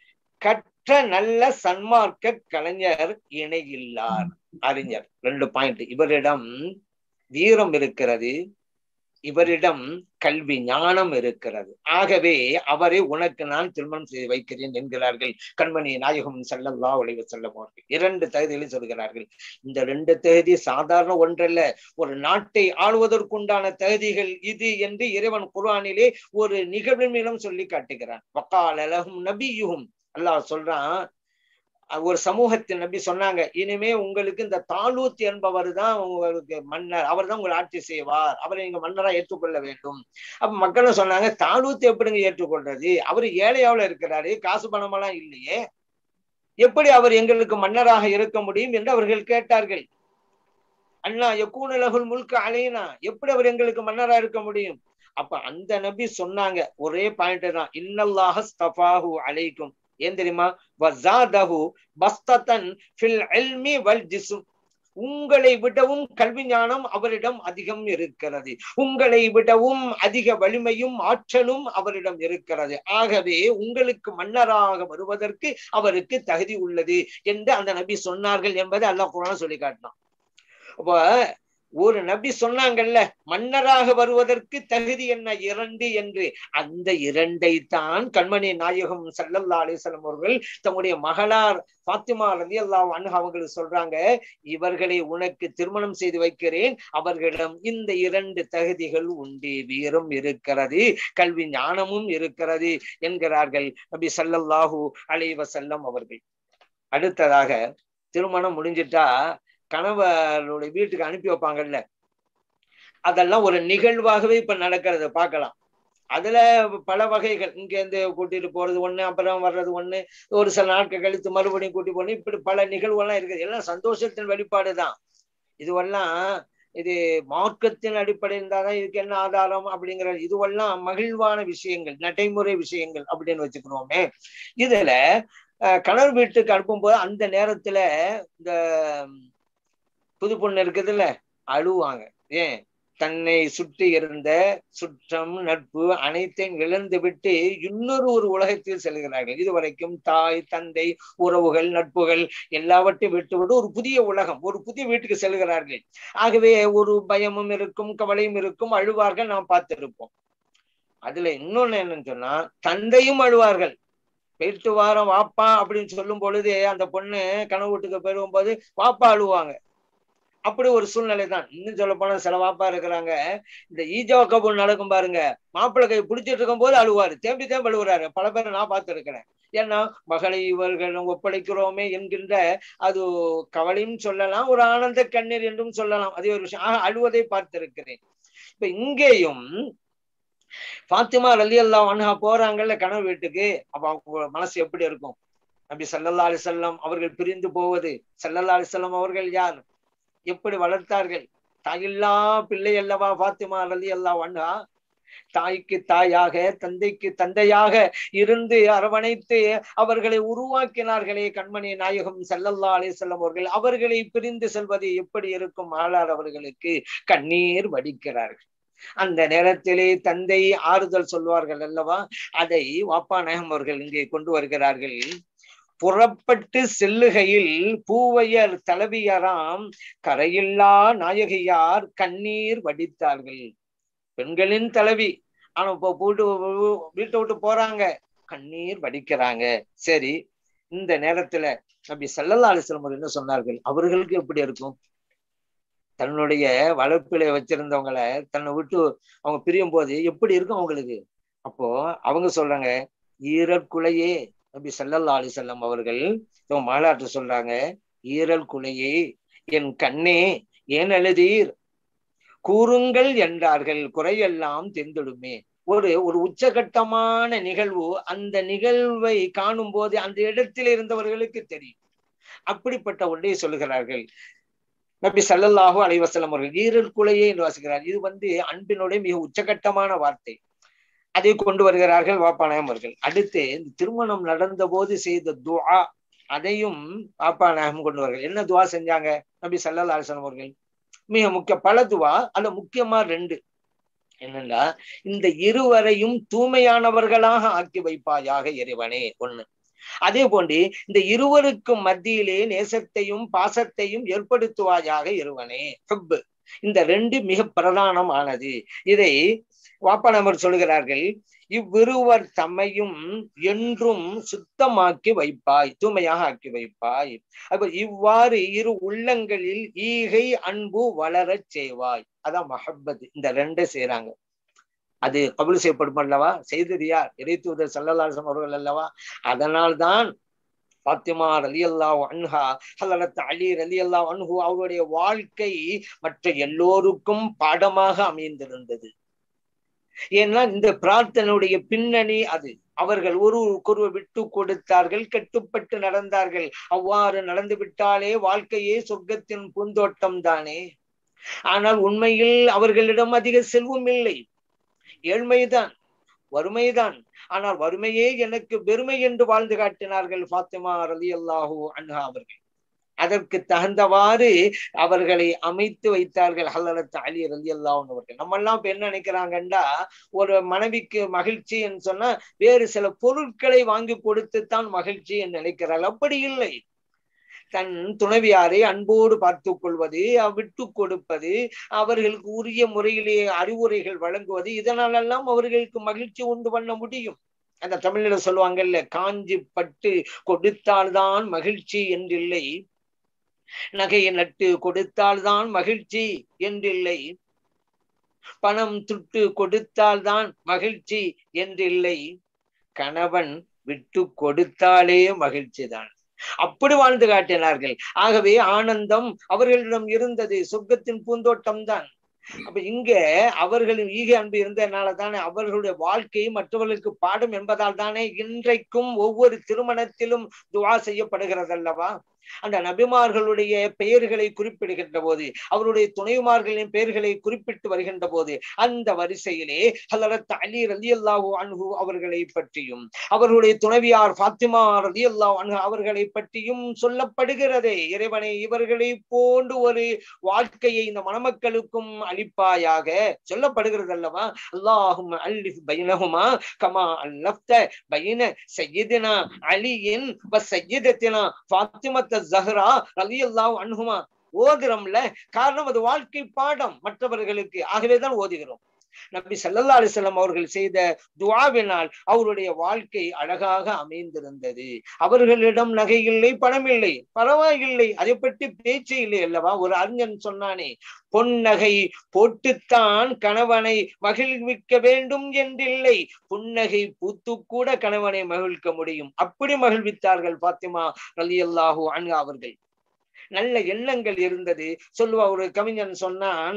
கற்ற நல்ல சன்மார்க்க கலைஞர் இணையில்லார் அறிஞர் ரெண்டு பாயிண்ட் இவரிடம் வீரம் இருக்கிறது இவரிடம் கல்வி ஞானம் இருக்கிறது ஆகவே அவரை உனக்கு நான் திருமணம் செய்து வைக்கிறேன் என்கிறார்கள் கண்மணி நாயகம் செல்லல்லா உழைவு செல்லும் அவர்கள் இரண்டு தகுதிகளை சொல்கிறார்கள் இந்த ரெண்டு தகுதி சாதாரண ஒன்றல்ல ஒரு நாட்டை ஆளுவதற்குண்டான தகுதிகள் இது என்று இறைவன் குர்ஆனிலே ஒரு நிகழ்வின் மூலம் சொல்லி காட்டுகிறான் வக்கால் அலகும் நபியுகும் அல்லாஹ் சொல்றான் ஒரு சமூகத்தின் நபி சொன்னாங்க இனிமே உங்களுக்கு இந்த தாலூத் என்பவர் தான் உங்களுக்கு மன்னர் அவர் தான் உங்களை ஆட்சி செய்வார் அவரை நீங்க மன்னரா ஏற்றுக்கொள்ள வேண்டும் அப்ப மக்களும் சொன்னாங்க தாலூத் எப்படிங்க ஏற்றுக்கொள்றது அவர் ஏழையாவில் இருக்கிறாரு காசு பணமெல்லாம் இல்லையே எப்படி அவர் எங்களுக்கு மன்னராக இருக்க முடியும் என்று அவர்கள் கேட்டார்கள் அண்ணா எக்கூனலகுல் முழுக்க அலைனா எப்படி அவர் எங்களுக்கு மன்னரா இருக்க முடியும் அப்ப அந்த நபி சொன்னாங்க ஒரே பாயிண்ட் தான் இன்னல்லாஹ ஸ்தஃபாஹு அலைக்கும் ஏன் தெரியுமா வஸாதஹு பஸ்தத்தன் ஃபில் இல்மி வல் ஜிஸ்ம் உங்களை விடவும் கல்வி ஞானம் அவரிடம் அதிகம் இருக்கிறது உங்களை விடவும் அதிக வலிமையும் ஆற்றலும் அவரிடம் இருக்கிறது ஆகவே உங்களுக்கு மன்னராக வருவதற்கு அவருக்கு தகுதி உள்ளது என்று அந்த நபி சொன்னார்கள் என்பதை அல்லாஹ் குரான் சொல்லி காட்டினான் அப்ப ஒரு நபி சொன்னாங்கல்ல மன்னராக வருவதற்கு தகுதி என்ன இரண்டு என்று அந்த இரண்டை தான் கண்மணி நாயகம் சல்லல்லா அலிசல்லம் அவர்கள் தம்முடைய மகளார் பாத்திமா ரதி அல்லா அன்ஹா அவங்களுக்கு சொல்றாங்க இவர்களை உனக்கு திருமணம் செய்து வைக்கிறேன் அவர்களிடம் இந்த இரண்டு தகுதிகள் உண்டு வீரம் இருக்கிறது கல்வி ஞானமும் இருக்கிறது என்கிறார்கள் நபி சல்லல்லாஹூ அலைவசல்லம் அவர்கள் அடுத்ததாக திருமணம் முடிஞ்சிட்டா கணவருடைய வீட்டுக்கு அனுப்பி வைப்பாங்கல்ல அதெல்லாம் ஒரு நிகழ்வாகவே இப்ப நடக்கிறத பார்க்கலாம் அதுல பல வகைகள் இங்க இருந்து கூட்டிட்டு போறது ஒண்ணு அப்புறம் வர்றது ஒண்ணு ஒரு சில நாட்கள் கழித்து மறுபடியும் கூட்டி போகணும் இப்படி பல நிகழ்வுகள்லாம் இருக்குது எல்லாம் சந்தோஷத்தின் வெளிப்பாடு தான் இதுவெல்லாம் இது மார்க்கத்தின் அடிப்படையில் இருந்தாதான் இதுக்கு என்ன ஆதாரம் அப்படிங்கிற இதுவெல்லாம் மகிழ்வான விஷயங்கள் நடைமுறை விஷயங்கள் அப்படின்னு வச்சுக்கிறோமே இதுல கணவர் வீட்டுக்கு அனுப்பும்போது அந்த நேரத்துல இந்த புது பொண்ணு இருக்குதுல்ல அழுவாங்க ஏன் தன்னை சுற்றி இருந்த சுற்றம் நட்பு அனைத்தையும் இழந்து விட்டு இன்னொரு ஒரு உலகத்தில் செல்கிறார்கள் இதுவரைக்கும் தாய் தந்தை உறவுகள் நட்புகள் எல்லாவற்றையும் விட்டுவிட்டு ஒரு புதிய உலகம் ஒரு புதிய வீட்டுக்கு செல்கிறார்கள் ஆகவே ஒரு பயமும் இருக்கும் கவலையும் இருக்கும் அழுவார்கள் நாம் பார்த்திருப்போம் அதுல இன்னொன்னு என்னன்னு சொன்னா தந்தையும் அழுவார்கள் போயிட்டு வாரம் வாப்பா அப்படின்னு சொல்லும் பொழுது அந்த பொண்ணு கனவு வீட்டுக்கு போயிடும்போது வாப்பா அழுவாங்க அப்படி ஒரு சூழ்நிலை தான் இன்னும் சொல்ல போனா சில வாப்பா இருக்கிறாங்க இந்த ஈஜா கபூர் நடக்கும் பாருங்க மாப்பிள்ளை கை பிடிச்சிட்டு இருக்கும் போது அழுவாரு தேம்பி தேம்பி அழுகுறாரு பல பேரை நான் பார்த்து இருக்கிறேன் ஏன்னா மகளை இவர்கள் ஒப்படைக்கிறோமே என்கின்ற அது கவலையும் சொல்லலாம் ஒரு ஆனந்த கண்ணீர் என்றும் சொல்லலாம் அதே ஒரு விஷயம் ஆக அழுவதை பார்த்திருக்கிறேன் இப்ப இங்கேயும் பாத்திமா ரலி அல்லா அன்ஹா போறாங்கல்ல கனவு வீட்டுக்கு அப்ப அவங்க மனசு எப்படி இருக்கும் நபி சல்லல்லா அலிசல்லாம் அவர்கள் பிரிந்து போவது சல்லல்லா அலிசல்லாம் அவர்கள் யார் எப்படி வளர்த்தார்கள் தாயில்லா பிள்ளை அல்லவா பாத்திமா ரலி அல்லா அன்ஹா தாய்க்கு தாயாக தந்தைக்கு தந்தையாக இருந்து அரவணைத்து அவர்களை உருவாக்கினார்களே கண்மணி நாயகம் சல்லல்லா அலிசல்லம் அவர்கள் அவர்களை பிரிந்து செல்வது எப்படி இருக்கும் ஆளார் அவர்களுக்கு கண்ணீர் வடிக்கிறார்கள் அந்த நேரத்திலே தந்தை ஆறுதல் சொல்வார்கள் அல்லவா அதை வாப்பா நாயகம் அவர்கள் இங்கே கொண்டு வருகிறார்கள் புறப்பட்டு செல்லுகையில் பூவையர் தலைவியராம் கரையில்லா நாயகியார் கண்ணீர் வடித்தார்கள் பெண்களின் தலைவி ஆனா இப்போ போட்டு வீட்டை விட்டு போறாங்க கண்ணீர் வடிக்கிறாங்க சரி இந்த நேரத்துல நபி சல்லல்லா அலிஸ்லம் என்ன சொன்னார்கள் அவர்களுக்கு எப்படி இருக்கும் தன்னுடைய வளர்ப்பில வச்சிருந்தவங்களை தன்னை விட்டு அவங்க பிரியும் போது எப்படி இருக்கும் அவங்களுக்கு அப்போ அவங்க சொல்றாங்க ஈரல் குலையே நபி சல்லல்லா அலிசல்லம் அவர்கள் மாலாற்று சொல்றாங்க ஈரல் குலையே என் கண்ணே ஏன் அழுதீர் கூறுங்கள் என்றார்கள் குறையெல்லாம் தெந்திடுமே ஒரு ஒரு உச்சகட்டமான நிகழ்வு அந்த நிகழ்வை காணும் போது அந்த இடத்தில் இருந்தவர்களுக்கு தெரியும் அப்படிப்பட்ட ஒன்றை சொல்லுகிறார்கள் நபி சல்லல்லாஹு அலைவசல்லம் அவர்கள் ஈரல் குலையே என்று வாசிக்கிறார் இது வந்து அன்பினுடைய மிக உச்சகட்டமான வார்த்தை அதை கொண்டு வருகிறார்கள் வாப்பானாயம் அவர்கள் அடுத்து இந்த திருமணம் நடந்த போது செய்த துஆ அதையும் பாப்பா நாயகம் கொண்டு வருகிறார் என்ன துவா செஞ்சாங்க நபி சல்லா அலிஸ்லாம் அவர்கள் மிக முக்கிய பல துவா அல்ல முக்கியமா ரெண்டு என்னன்னா இந்த இருவரையும் தூய்மையானவர்களாக ஆக்கி வைப்பாயாக இறைவனே ஒண்ணு அதே போன்று இந்த இருவருக்கும் மத்தியிலே நேசத்தையும் பாசத்தையும் ஏற்படுத்துவாயாக இருவனே ஹுப்பு இந்த ரெண்டு மிக பிரதானமானது இதை வாப்பனவர் சொல்கிறார்கள் இவ்விருவர் தம்மையும் என்றும் சுத்தமாக்கி வைப்பாய் தூய்மையாக ஆக்கி வைப்பாய் அப்ப இவ்வாறு இரு உள்ளங்களில் ஈகை அன்பு வளரச் செய்வாய் அதான் மஹப்பத் இந்த ரெண்டை செய்யறாங்க அது கபுல் செய்யப்படும் அல்லவா செய்தது யார் இறை தூதர் சல்லல்லாசம் அவர்கள் அல்லவா அதனால்தான் பாத்திமா ரலி அல்லா அன்ஹா ஹலரத் அலி ரலி அல்லா அன்ஹு அவருடைய வாழ்க்கை மற்ற எல்லோருக்கும் பாடமாக அமைந்திருந்தது ஏன்னா இந்த பிரார்த்தனையுடைய பின்னணி அது அவர்கள் ஒருவருக்கொருவர் விட்டு கொடுத்தார்கள் கட்டுப்பட்டு நடந்தார்கள் அவ்வாறு நடந்து விட்டாலே வாழ்க்கையே சொர்க்கத்தின் பூந்தோட்டம் தானே ஆனால் உண்மையில் அவர்களிடம் அதிக செல்வம் இல்லை ஏழ்மைதான் வறுமைதான் ஆனால் வறுமையே எனக்கு பெருமை என்று வாழ்ந்து காட்டினார்கள் ஃபாத்திமா ரலி அல்லாஹூ அன்ஹா அவர்கள் அதற்கு தகுந்தவாறு அவர்களை அமைத்து வைத்தார்கள் ஹல்லரத் அலி ரலி அல்லாஹ் அவர்கள் நம்ம எல்லாம் இப்ப என்ன நினைக்கிறாங்கண்டா ஒரு மனைவிக்கு மகிழ்ச்சி என்று சொன்னா வேறு சில பொருட்களை வாங்கி கொடுத்துத்தான் மகிழ்ச்சி என்று நினைக்கிறார்கள் அப்படி இல்லை தன் துணைவியாரை அன்போடு பார்த்து கொள்வது விட்டு கொடுப்பது அவர்களுக்கு உரிய முறையிலே அறிவுரைகள் வழங்குவது இதனாலெல்லாம் அவர்களுக்கு மகிழ்ச்சி உண்டு பண்ண முடியும் அந்த தமிழ்ல சொல்லுவாங்கல்ல காஞ்சி பட்டு கொடுத்தால்தான் மகிழ்ச்சி என்றில்லை நகையை நட்டு கொடுத்தால்தான் மகிழ்ச்சி என்றில்லை பணம் துட்டு கொடுத்தால்தான் மகிழ்ச்சி என்றில்லை கணவன் விட்டு கொடுத்தாலே மகிழ்ச்சி தான் அப்படி வாழ்ந்து காட்டினார்கள் ஆகவே ஆனந்தம் அவர்களிடம் இருந்தது சொர்க்கத்தின் பூந்தோட்டம் தான் அப்ப இங்க அவர்களின் ஈகை அன்பு இருந்ததுனால தானே அவர்களுடைய வாழ்க்கை மற்றவர்களுக்கு பாடும் என்பதால் தானே இன்றைக்கும் ஒவ்வொரு திருமணத்திலும் துவா செய்யப்படுகிறது அல்லவா அந்த நபிமார்களுடைய பெயர்களை குறிப்பிடுகின்ற போது அவருடைய துணைமார்களின் பெயர்களை குறிப்பிட்டு வருகின்ற போது அந்த வரிசையிலே ஹலரத் அலி ரலி அல்லாஹூ அன்ஹு அவர்களை பற்றியும் அவர்களுடைய துணைவியார் ஃபாத்திமா ரலி அல்லாஹ் அன்ஹு அவர்களை பற்றியும் சொல்லப்படுகிறதே இறைவனை இவர்களை போன்று ஒரு வாழ்க்கையை இந்த மணமக்களுக்கும் அளிப்பாயாக சொல்லப்படுகிறது அல்லவா அல்லாஹும் அல்லிஃப் பைனஹுமா கமா அல்லப்த பைன சையதினா அலியின் வ சையதத்தினா ஃபாத்திமத் ஜஹ்ரா ரலி அல்லாஹ் அன்ஹுமா ஓதுறோம்ல காரணம் அது வாழ்க்கை பாடம் மற்றவர்களுக்கு ஆகவேதான் ஓதுகிறோம் நபி சல்லல்லா அலிசல்லாம் அவர்கள் செய்த துவாவினால் அவருடைய வாழ்க்கை அழகாக அமைந்திருந்தது அவர்களிடம் நகை இல்லை பணம் இல்லை பரவாயில்லை அதை பற்றி பேச்சு இல்லை அல்லவா ஒரு அறிஞன் சொன்னானே பொன்னகை போட்டுத்தான் கணவனை மகிழ்விக்க வேண்டும் என்றில்லை புன்னகை பூத்து கூட கணவனை மகிழ்விக்க முடியும் அப்படி மகிழ்வித்தார்கள் பாத்திமா ரலி அல்லாஹூ அன்ஹா அவர்கள் நல்ல எண்ணங்கள் இருந்தது சொல்லுவா ஒரு கவிஞன் சொன்னான்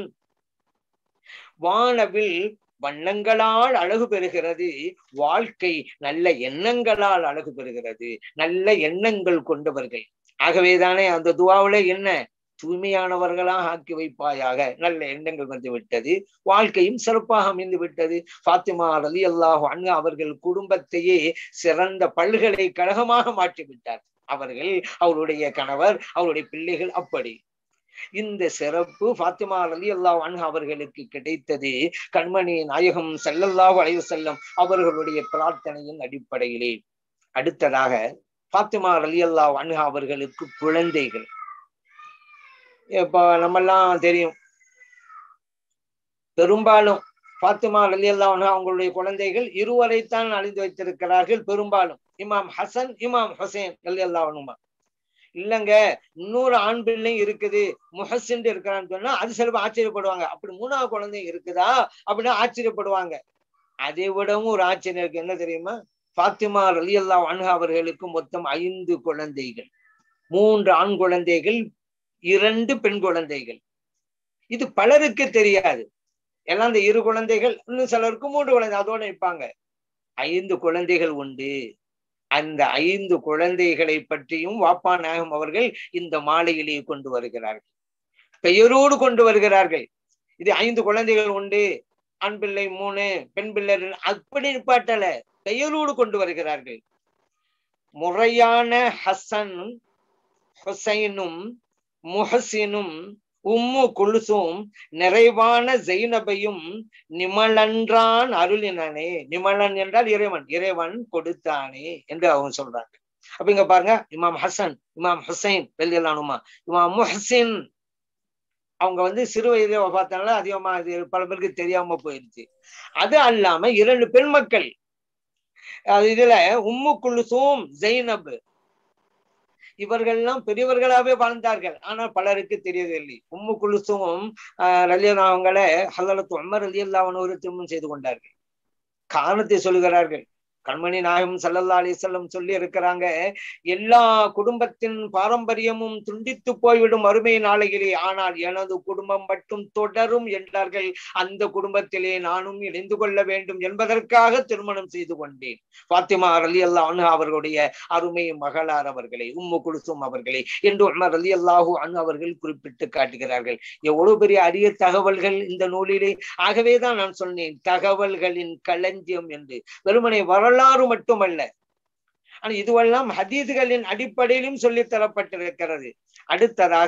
வானவில் வண்ணங்களால் அழகு பெறுகிறது வாழ்க்கை நல்ல எண்ணங்களால் அழகு பெறுகிறது நல்ல எண்ணங்கள் கொண்டவர்கள் ஆகவேதானே அந்த துவாவில என்ன தூய்மையானவர்களாக ஆக்கி வைப்பாயாக நல்ல எண்ணங்கள் வந்து விட்டது வாழ்க்கையும் சிறப்பாக அமைந்து விட்டது பாத்திமா ரலி அல்லாஹ் அண்ணா அவர்கள் குடும்பத்தையே சிறந்த பல்கலைக்கழகமாக மாற்றி விட்டார் அவர்கள் அவருடைய கணவர் அவருடைய பிள்ளைகள் அப்படி இந்த சிறப்பு பாத்திமா ரலி அல்லாஹ் அன்ஹா அவர்களுக்கு கிடைத்தது கண்மணி நாயகம் செல்லல்லாஹு அலைவு செல்லம் அவர்களுடைய பிரார்த்தனையின் அடிப்படையிலே அடுத்ததாக பாத்திமா ரலி அல்லாஹ் அன்ஹா அவர்களுக்கு குழந்தைகள் இப்ப நம்மெல்லாம் தெரியும் பெரும்பாலும் பாத்திமா ரலி அல்லாஹ் அன்ஹா அவங்களுடைய குழந்தைகள் இருவரைத்தான் அழிந்து வைத்திருக்கிறார்கள் பெரும்பாலும் இமாம் ஹசன் இமாம் ஹுசேன் ரலி அல்லாஹ் அனுமா இல்லங்க இன்னொரு ஆண் பிள்ளையும் இருக்குது முஹசின் இருக்கிறான்னு சொன்னா அது சில ஆச்சரியப்படுவாங்க அப்படி மூணாவது குழந்தை இருக்குதா அப்படின்னா ஆச்சரியப்படுவாங்க அதை விடவும் ஒரு ஆச்சரியம் இருக்கு என்ன தெரியுமா பாத்திமா ரலி அல்லா அன்ஹா அவர்களுக்கு மொத்தம் ஐந்து குழந்தைகள் மூன்று ஆண் குழந்தைகள் இரண்டு பெண் குழந்தைகள் இது பலருக்கு தெரியாது எல்லாம் இந்த இரு குழந்தைகள் இன்னும் சிலருக்கு மூன்று குழந்தை அதோட இருப்பாங்க ஐந்து குழந்தைகள் உண்டு அந்த ஐந்து குழந்தைகளை பற்றியும் வாப்பா நாயகம் அவர்கள் இந்த மாலையிலே கொண்டு வருகிறார்கள் பெயரோடு கொண்டு வருகிறார்கள் இது ஐந்து குழந்தைகள் உண்டு ஆண் பிள்ளை மூணு பெண் பிள்ளை அப்படி நிப்பாட்டல பெயரோடு கொண்டு வருகிறார்கள் முறையான ஹசன் ஹுசைனும் முஹசினும் உம்மு குலுசும் நிறைவான ஜெயினபையும் நிமலன்றான் அருளினனே நிமலன் என்றால் இறைவன் இறைவன் கொடுத்தானே என்று அவங்க சொல்றாங்க அப்ப இங்க பாருங்க இமாம் ஹசன் இமாம் ஹுசைன் வெள்ளியலானுமா இமாம் முஹசின் அவங்க வந்து சிறு வயதிலே பார்த்தனால அதிகமா இது பல பேருக்கு தெரியாம போயிருச்சு அது அல்லாம இரண்டு பெண் மக்கள் அது இதுல உம்மு குலுசும் ஜெயினப் இவர்கள்லாம் பெரியவர்களாவே வாழ்ந்தார்கள் ஆனால் பலருக்கு தெரியவில்லை உம்மு குலுசும் ஆஹ் ரலியன் அவங்கள ஹலரத்து உமர் அலி அல்லாவனோரு திருமணம் செய்து கொண்டார்கள் காரணத்தை சொல்லுகிறார்கள் கண்மணி நாயகம் சல்லல்லா அலிசல்லம் சொல்லி இருக்கிறாங்க எல்லா குடும்பத்தின் பாரம்பரியமும் துண்டித்து போய்விடும் அருமை நாளையிலே ஆனால் எனது குடும்பம் மட்டும் தொடரும் என்றார்கள் அந்த குடும்பத்திலே நானும் இணைந்து கொள்ள வேண்டும் என்பதற்காக திருமணம் செய்து கொண்டேன் பாத்திமா அலி அல்லாஹ் அவர்களுடைய அருமை மகளார் அவர்களை உம்மு குலுசும் அவர்களை என்று உமர் அலி அல்லாஹூ அனு அவர்கள் குறிப்பிட்டு காட்டுகிறார்கள் எவ்வளவு பெரிய அரிய தகவல்கள் இந்த நூலிலே ஆகவேதான் நான் சொன்னேன் தகவல்களின் களஞ்சியம் என்று வெறுமனை வரலாறு மட்டுமல்ல ஆனா இதுவெல்லாம் ஹதீதுகளின் அடிப்படையிலும் சொல்லித் தரப்பட்டிருக்கிறது அடுத்ததாக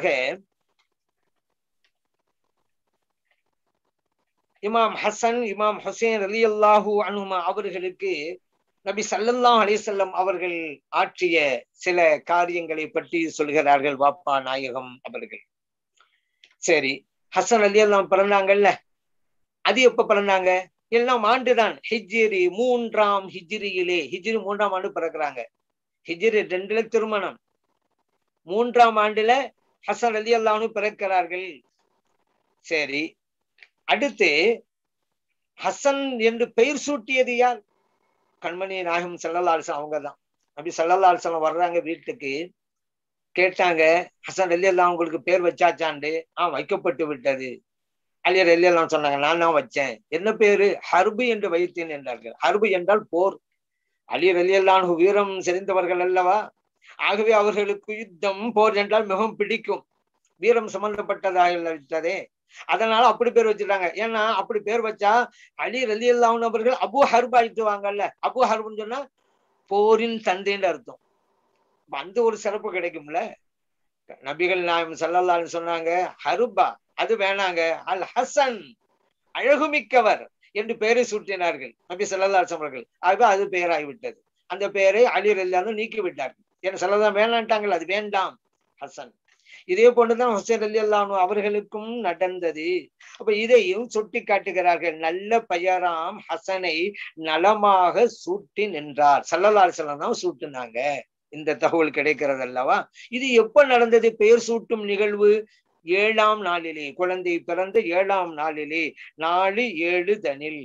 இமாம் ஹசன் இமாம் ஹுசேன் அலி அல்லாஹூ அனுமா அவர்களுக்கு நபி சல்லல்லாஹ் அலிசல்லம் அவர்கள் ஆற்றிய சில காரியங்களை பற்றி சொல்கிறார்கள் வாப்பா நாயகம் அவர்கள் சரி ஹசன் அலி அல்லாம் பிறந்தாங்கல்ல அது எப்ப பிறந்தாங்க எல்லாம் ஆண்டுதான் ஹிஜ்ரி மூன்றாம் ஹிஜ்ரியிலே ஹிஜ்ரி மூன்றாம் ஆண்டு பிறக்கிறாங்க ஹிஜ்ரி ரெண்டுல திருமணம் மூன்றாம் ஆண்டுல ஹசன் அலி அல்லான்னு பிறக்கிறார்கள் சரி அடுத்து ஹசன் என்று பெயர் சூட்டியது யார் கண்மணி நாயகம் செல்லலாசம் அவங்க தான் அப்படி செல்லலாசலம் வர்றாங்க வீட்டுக்கு கேட்டாங்க ஹசன் அலி அல்லா உங்களுக்கு பேர் வச்சாச்சாண்டு ஆஹ் வைக்கப்பட்டு விட்டது அலியர் எல்லாம் சொன்னாங்க நான் தான் வச்சேன் என்ன பேரு ஹர்பு என்று வைத்தேன் என்றார்கள் ஹர்பு என்றால் போர் அலியர் அலியல்லான் வீரம் செறிந்தவர்கள் அல்லவா ஆகவே அவர்களுக்கு யுத்தம் போர் என்றால் மிகவும் பிடிக்கும் வீரம் சம்பந்தப்பட்டதாக விட்டதே அதனால அப்படி பேர் வச்சிருக்காங்க ஏன்னா அப்படி பேர் வச்சா அலி ரலி அல்லாஹ் அவர்கள் அபு ஹர்ப் ஆயிட்டுவாங்கல்ல அபு ஹர்புன்னு சொன்னா போரின் தந்தைன்னு அர்த்தம் அந்த ஒரு சிறப்பு கிடைக்கும்ல நபிகள் நாயம் சல்லல்லான்னு சொன்னாங்க ஹருபா அது வேணாங்க அல் ஹசன் அழகுமிக்கவர் என்று பெயரை சூட்டினார்கள் நபி சல்லல்லாசம் அவர்கள் ஆகவே அது பெயராகிவிட்டது அந்த பெயரை அலி ரல்லான்னு நீக்கி விட்டார்கள் ஏன்னா சல்லல்லா வேணான்ட்டாங்கள் அது வேண்டாம் ஹசன் இதே போன்றுதான் ஹுசேன் அலி அல்லானு அவர்களுக்கும் நடந்தது அப்ப இதையும் சுட்டி காட்டுகிறார்கள் நல்ல பெயராம் ஹசனை நலமாக சூட்டி நின்றார் சல்லல்லாறு செல்லம் தான் சூட்டுனாங்க இந்த தகவல் கிடைக்கிறது அல்லவா இது எப்ப நடந்தது பெயர் சூட்டும் நிகழ்வு ஏழாம் நாளிலே குழந்தை பிறந்த ஏழாம் நாளிலே நாலு ஏழு தனில்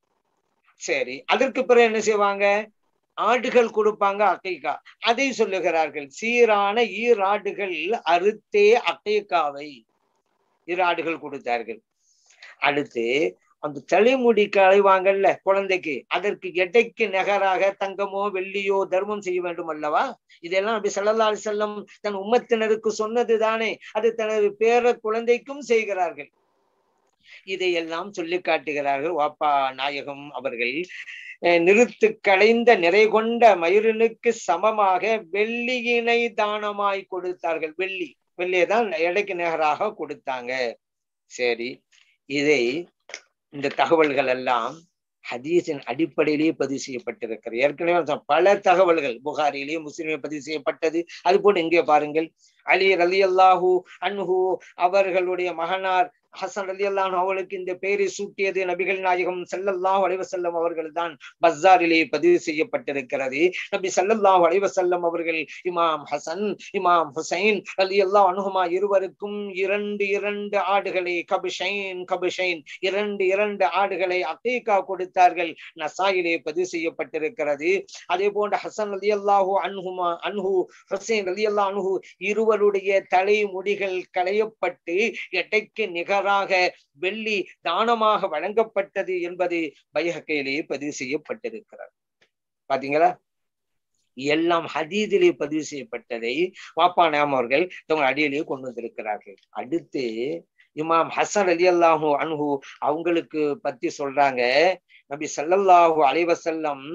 சரி அதற்கு பிறகு என்ன செய்வாங்க ஆடுகள் கொடுப்பாங்க அக்கைக்கா அதை சொல்லுகிறார்கள் சீரான ஈராடுகள் அறுத்தே அக்கைக்காவை ஈராடுகள் கொடுத்தார்கள் அடுத்து அந்த தலைமுடிக்கு அலைவாங்கல்ல குழந்தைக்கு அதற்கு எடைக்கு நகராக தங்கமோ வெள்ளியோ தர்மம் செய்ய வேண்டும் அல்லவா இதெல்லாம் அப்படி செல்லல்லால் செல்லம் தன் உம்மத்தினருக்கு சொன்னது தானே அது தனது பேர குழந்தைக்கும் செய்கிறார்கள் இதையெல்லாம் சொல்லி காட்டுகிறார்கள் வாப்பா நாயகம் அவர்கள் நிறுத்து களைந்த நிறை கொண்ட மயிரனுக்கு சமமாக வெள்ளியினை தானமாய் கொடுத்தார்கள் வெள்ளி வெள்ளியை தான் எடைக்கு நிகராக கொடுத்தாங்க சரி இதை இந்த தகவல்கள் எல்லாம் ஹதீஸின் அடிப்படையிலேயே பதிவு செய்யப்பட்டிருக்கிறது ஏற்கனவே பல தகவல்கள் புகாரிலேயே முஸ்லிமே பதிவு செய்யப்பட்டது அது போல இங்கே பாருங்கள் அலி ரலி அல்லாஹூ அன்ஹு அவர்களுடைய மகனார் ஹசன் அலி அல்லாஹ் அவளுக்கு இந்த பெயரை சூட்டியது நபிகள் நாயகம் சல்லல்லாஹு அலைவசல்லம் அவர்கள் தான் பஸ்ஸாரிலே பதிவு செய்யப்பட்டிருக்கிறது நபி சல்லல்லாஹு அலைவசல்லம் அவர்கள் இமாம் ஹசன் இமாம் ஹுசைன் அலி அல்லாஹ் அனுகுமா இருவருக்கும் இரண்டு இரண்டு ஆடுகளை கபிஷைன் கபிஷைன் இரண்டு இரண்டு ஆடுகளை அக்கீகா கொடுத்தார்கள் நசாயிலே பதிவு செய்யப்பட்டிருக்கிறது அதே போன்ற ஹசன் அலி அல்லாஹூ அன்ஹுமா அன்ஹு ஹுசைன் அலி அல்லாஹ் அன்ஹு இருவருடைய தலைமுடிகள் களையப்பட்டு எடைக்கு நிகர் நிகராக வெள்ளி தானமாக வழங்கப்பட்டது என்பது பைஹக்கையிலேயே பதிவு செய்யப்பட்டிருக்கிறது பாத்தீங்களா எல்லாம் ஹதீதிலே பதிவு செய்யப்பட்டதை வாப்பா நாம் அவர்கள் தங்கள் அடியிலேயே கொண்டு வந்திருக்கிறார்கள் அடுத்து இமாம் ஹசன் அலி அல்லாஹூ அன்ஹு அவங்களுக்கு பத்தி சொல்றாங்க நபி சல்லல்லாஹு அலைவசல்லம்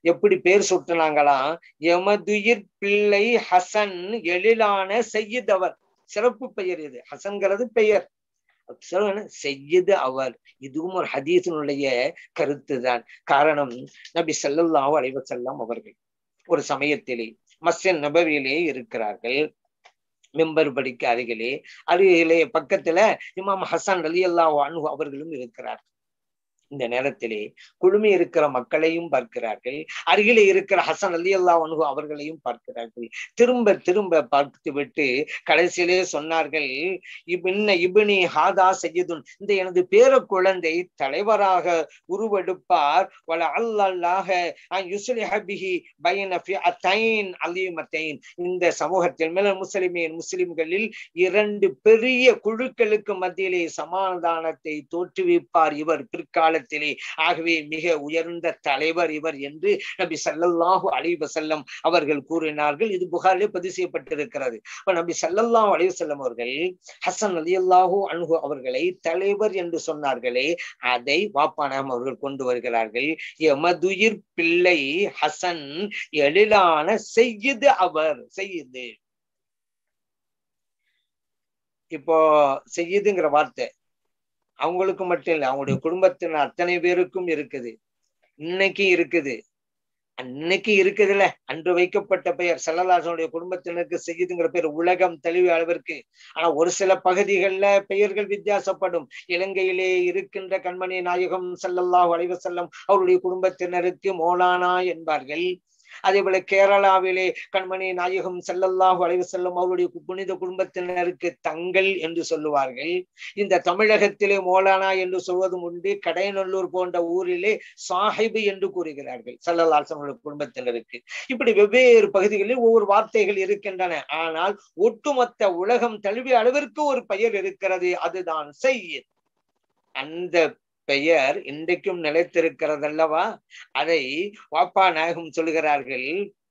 எப்படி பேர் சுட்டுனாங்களாம் எமதுயிர் பிள்ளை ஹசன் எழிலான செய்யுதவர் சிறப்பு பெயர் இது ஹசன்கிறது பெயர் செய்யுது அவர் இதுவும் ஒரு ஹதீசனுடைய கருத்து தான் காரணம் நபி சல்லல்லாஹு அலைவசல்லாம் அவர்கள் ஒரு சமயத்திலே மஸ்யன் நபவியிலே இருக்கிறார்கள் மெம்பர் படிக்க அருகிலே அருகிலே பக்கத்துல இமாம் ஹசன் அலி அல்லாஹ் அனு அவர்களும் இருக்கிறார்கள் இந்த நேரத்திலே குழுமி இருக்கிற மக்களையும் பார்க்கிறார்கள் அருகிலே இருக்கிற ஹசன் அலி அல்லா அனுகு அவர்களையும் பார்க்கிறார்கள் திரும்ப திரும்ப பார்த்து விட்டு கடைசியிலே சொன்னார்கள் இன்ன இபினி ஹாதா செய்யுதுன் இந்த எனது பேர குழந்தை தலைவராக உருவெடுப்பார் வல அல்லாஹ் யுஸ்லிஹபிஹி பைன அத்தைன் அலிமத்தைன் இந்த சமூகத்தில் மேல முஸ்லிமீன் முஸ்லிம்களில் இரண்டு பெரிய குழுக்களுக்கு மத்தியிலே சமாதானத்தை தோற்றுவிப்பார் இவர் பிற்கால காலத்திலே ஆகவே மிக உயர்ந்த தலைவர் இவர் என்று நபி சல்லல்லாஹு அலைவ செல்லம் அவர்கள் கூறினார்கள் இது புகாரிலே பதிவு செய்யப்பட்டிருக்கிறது இப்ப நபி சல்லல்லாஹு அலைவ செல்லம் அவர்கள் ஹசன் அலி அல்லாஹூ அன்ஹு அவர்களை தலைவர் என்று சொன்னார்களே அதை வாப்பானாம் அவர்கள் கொண்டு வருகிறார்கள் எமதுயிர் பிள்ளை ஹசன் எழிலான செய்யுது அவர் செய்யுது இப்போ செய்யுதுங்கிற வார்த்தை அவங்களுக்கு மட்டும் இல்லை அவங்களுடைய குடும்பத்தினர் அத்தனை பேருக்கும் இருக்குது இன்னைக்கு இருக்குது அன்னைக்கு இருக்குதுல்ல அன்று வைக்கப்பட்ட பெயர் செல்லலாசனுடைய குடும்பத்தினருக்கு செய்யுதுங்கிற பேர் உலகம் தெளிவு அளவிற்கு ஆனா ஒரு சில பகுதிகளில் பெயர்கள் வித்தியாசப்படும் இலங்கையிலே இருக்கின்ற கண்மணி நாயகம் செல்லல்லாஹ் வளைவ செல்லம் அவருடைய குடும்பத்தினருக்கு மோலானா என்பார்கள் அதே போல கேரளாவிலே கண்மணி நாயகம் செல்லல்லாஹு அலைவு செல்லும் அவருடைய புனித குடும்பத்தினருக்கு தங்கள் என்று சொல்லுவார்கள் இந்த தமிழகத்திலே மோலானா என்று சொல்வதும் உண்டு கடையநல்லூர் போன்ற ஊரிலே சாஹிபு என்று கூறுகிறார்கள் செல்லல்லாசனுடைய குடும்பத்தினருக்கு இப்படி வெவ்வேறு பகுதிகளில் ஒவ்வொரு வார்த்தைகள் இருக்கின்றன ஆனால் ஒட்டுமொத்த உலகம் தழுவிய அளவிற்கு ஒரு பெயர் இருக்கிறது அதுதான் செய்ய அந்த பெயர் இன்றைக்கும் நிலைத்திருக்கிறது அல்லவா அதை வாப்பா நாயகம் சொல்லுகிறார்கள்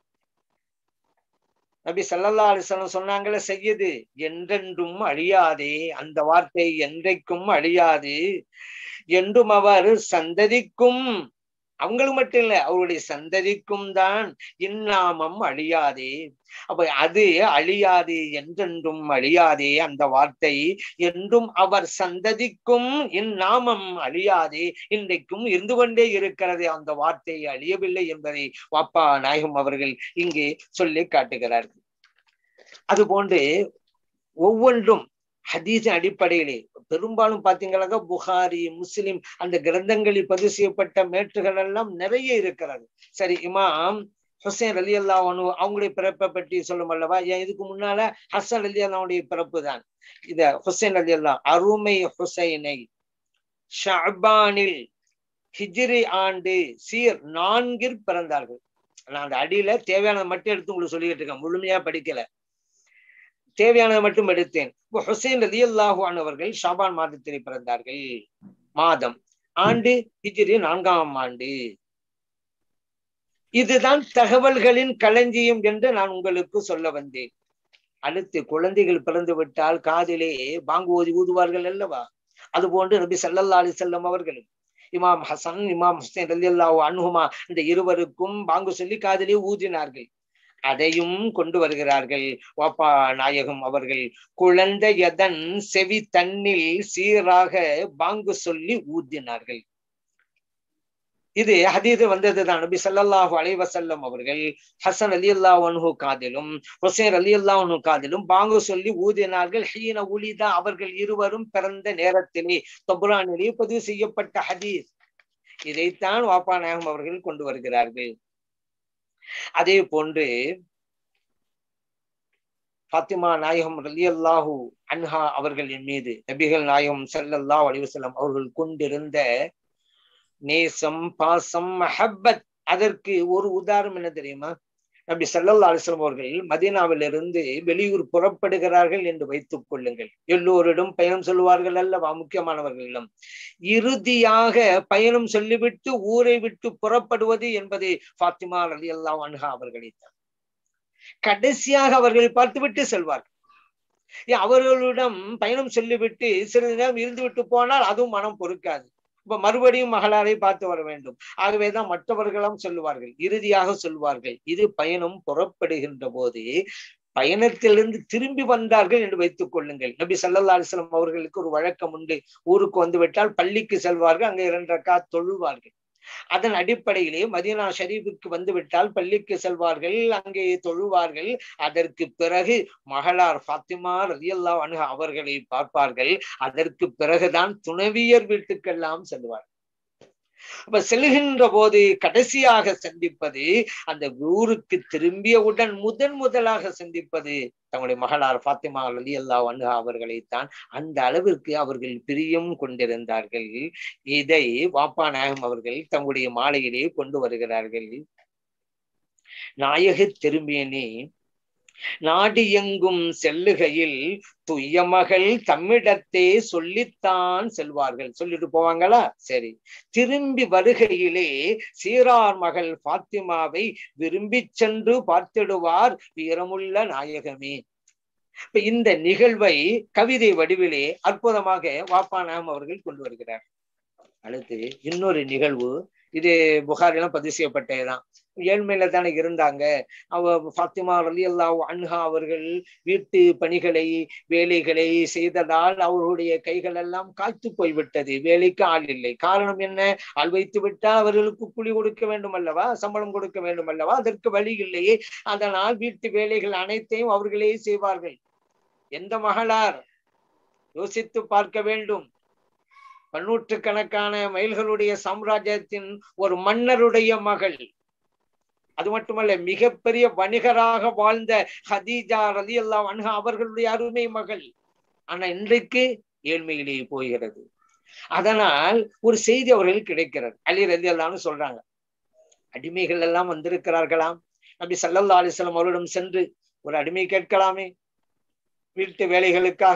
நபி சல்லல்லா அலிஸ்லாம் சொன்னாங்களே செய்யுது என்றென்றும் அழியாதே அந்த வார்த்தை என்றைக்கும் அழியாது என்றும் அவர் சந்ததிக்கும் அவங்களுக்கு மட்டும் இல்ல அவருடைய சந்ததிக்கும் தான் இந்நாமம் அழியாதே அப்ப அது அழியாது என்றென்றும் அழியாதே அந்த வார்த்தை என்றும் அவர் சந்ததிக்கும் இந்நாமம் அழியாதே இன்றைக்கும் இருந்து கொண்டே இருக்கிறது அந்த வார்த்தை அழியவில்லை என்பதை வாப்பா நாயகம் அவர்கள் இங்கே சொல்லி காட்டுகிறார்கள் அதுபோன்று ஒவ்வொன்றும் ஹதீஸின் அடிப்படையிலே பெரும்பாலும் பாத்தீங்கன்னாக்கா புகாரி முஸ்லிம் அந்த கிரந்தங்களில் பதிவு செய்யப்பட்ட மேற்றுகள் எல்லாம் நிறைய இருக்கிறது சரி இமாம் ஹுசைன் அலி அல்லா அவங்களுடைய பிறப்பை பற்றி சொல்லும் அல்லவா ஏன் இதுக்கு முன்னால ஹசன் அலி அல்லாவுடைய பிறப்பு தான் இத ஹுசைன் அலி அல்லா அருமை ஹுசைனை ஷாபானில் ஹிஜ்ரி ஆண்டு சீர் நான்கில் பிறந்தார்கள் நான் அந்த அடியில தேவையானதை மட்டும் எடுத்து உங்களுக்கு சொல்லிக்கிட்டு இருக்கேன் முழுமையா படிக்கல தேவையானதை மட்டும் எடுத்தேன் இப்போ ஹுசைன் அலி அல்லாஹு அவர்கள் ஷாபான் மாதத்தில் பிறந்தார்கள் மாதம் ஆண்டு ஹிஜ்ரி நான்காம் ஆண்டு இதுதான் தகவல்களின் களஞ்சியம் என்று நான் உங்களுக்கு சொல்ல வந்தேன் அடுத்து குழந்தைகள் பிறந்து விட்டால் காதிலே பாங்கு ஓதி ஊதுவார்கள் அல்லவா அதுபோன்று நபி சல்லல்லா அலி செல்லம் அவர்களும் இமாம் ஹசன் இமாம் ஹுசைன் அலி அல்லாஹ் அனுகுமா இந்த இருவருக்கும் பாங்கு சொல்லி காதிலே ஊதினார்கள் அதையும் கொண்டு வருகிறார்கள் வாப்பா நாயகம் அவர்கள் குழந்தையதன் செவி தன்னில் சீராக பாங்கு சொல்லி ஊதினார்கள் இது ஹதீது வந்ததுதான் நபி சல்லாஹூ அலைவசல்லம் அவர்கள் ஹசன் அலி அல்லா அனுஹு காதிலும் ஹுசைன் அலி அல்லா அனு காதிலும் பாங்கு சொல்லி ஊதினார்கள் ஹீன உலிதா அவர்கள் இருவரும் பிறந்த நேரத்திலே தொபுரானிலே பதிவு செய்யப்பட்ட ஹதீஸ் இதைத்தான் வாப்பா நாயகம் அவர்கள் கொண்டு வருகிறார்கள் அதே போன்று பாத்திமா நாயகம் ரலி அல்லாஹூ அன்ஹா அவர்களின் மீது நபிகள் நாயகம் சல்லல்லா அலிவசல்லம் அவர்கள் கொண்டிருந்த நேசம் பாசம் மஹப்பத் அதற்கு ஒரு உதாரணம் என்ன தெரியுமா நபி சல்லல்லா அலிஸ்லாம் அவர்கள் மதீனாவிலிருந்து வெளியூர் புறப்படுகிறார்கள் என்று வைத்துக் கொள்ளுங்கள் எல்லோரிடம் பயணம் சொல்லுவார்கள் அல்லவா முக்கியமானவர்களிடம் இறுதியாக பயணம் சொல்லிவிட்டு ஊரை விட்டு புறப்படுவது என்பது ஃபாத்திமா அலி அல்லா அன்ஹா அவர்களைத்தான் கடைசியாக அவர்களை பார்த்துவிட்டு செல்வார்கள் அவர்களிடம் பயணம் சொல்லிவிட்டு சிறிது நேரம் இருந்து விட்டு போனால் அதுவும் மனம் பொறுக்காது இப்ப மறுபடியும் மகளாரை பார்த்து வர வேண்டும் ஆகவேதான் மற்றவர்களும் சொல்லுவார்கள் இறுதியாக சொல்வார்கள் இது பயணம் புறப்படுகின்ற போது பயணத்திலிருந்து திரும்பி வந்தார்கள் என்று வைத்துக் கொள்ளுங்கள் நபி சல்லா அலிஸ்லாம் அவர்களுக்கு ஒரு வழக்கம் உண்டு ஊருக்கு வந்து விட்டால் பள்ளிக்கு செல்வார்கள் அங்கே இரண்டு ரக்கா தொழுவார்கள் அதன் அடிப்படையிலே மதீனா ஷரீஃபுக்கு வந்து விட்டால் பள்ளிக்கு செல்வார்கள் அங்கே தொழுவார்கள் அதற்கு பிறகு மகளார் ஃபாத்திமா ரலியல்லா அணுக அவர்களை பார்ப்பார்கள் அதற்கு பிறகுதான் துணவியர் வீட்டுக்கெல்லாம் செல்வார்கள் அப்ப செல்கின்ற போது கடைசியாக சந்திப்பது அந்த ஊருக்கு திரும்பியவுடன் முதன் முதலாக சந்திப்பது தங்களுடைய மகளார் ஃபாத்திமா அலி அல்லா அன்ஹா அவர்களைத்தான் அந்த அளவிற்கு அவர்கள் பிரியம் கொண்டிருந்தார்கள் இதை வாப்பா நாயகம் அவர்கள் தங்களுடைய மாலையிலே கொண்டு வருகிறார்கள் நாயக திரும்பியனே நாடு எங்கும் செல்லுகையில் துய்ய மகள் தம்மிடத்தே சொல்லித்தான் செல்வார்கள் சொல்லிட்டு போவாங்களா சரி திரும்பி வருகையிலே சீரார் மகள் பாத்திமாவை விரும்பி சென்று பார்த்திடுவார் வீரமுள்ள நாயகமே இப்ப இந்த நிகழ்வை கவிதை வடிவிலே அற்புதமாக வாப்பானாம் அவர்கள் கொண்டு வருகிறார் அடுத்து இன்னொரு நிகழ்வு இது புகாரிலாம் பதிவு செய்யப்பட்டதுதான் ஏழ்மையில தானே இருந்தாங்க அவ ஃபாத்திமா அலி அல்லா அன்ஹா அவர்கள் வீட்டு பணிகளை வேலைகளை செய்ததால் அவர்களுடைய கைகள் எல்லாம் காய்த்து போய்விட்டது வேலைக்கு ஆள் இல்லை காரணம் என்ன ஆள் வைத்து விட்டால் அவர்களுக்கு கூலி கொடுக்க வேண்டும் அல்லவா சம்பளம் கொடுக்க வேண்டும் அல்லவா அதற்கு வழி இல்லையே அதனால் வீட்டு வேலைகள் அனைத்தையும் அவர்களே செய்வார்கள் எந்த மகளார் யோசித்து பார்க்க வேண்டும் பன்னூற்று கணக்கான மைல்களுடைய சாம்ராஜ்யத்தின் ஒரு மன்னருடைய மகள் அது மட்டுமல்ல மிகப்பெரிய வணிகராக வாழ்ந்த ஹதீஜா ரதி அல்லா அன்ஹா அவர்களுடைய அருமை மகள் ஆனா இன்றைக்கு ஏழ்மையிலேயே போகிறது அதனால் ஒரு செய்தி அவர்களுக்கு கிடைக்கிறது அலி ரதி அல்லான்னு சொல்றாங்க அடிமைகள் எல்லாம் வந்திருக்கிறார்களாம் நபி சல்லல்லா அலிஸ்லாம் அவரிடம் சென்று ஒரு அடிமை கேட்கலாமே வீட்டு வேலைகளுக்காக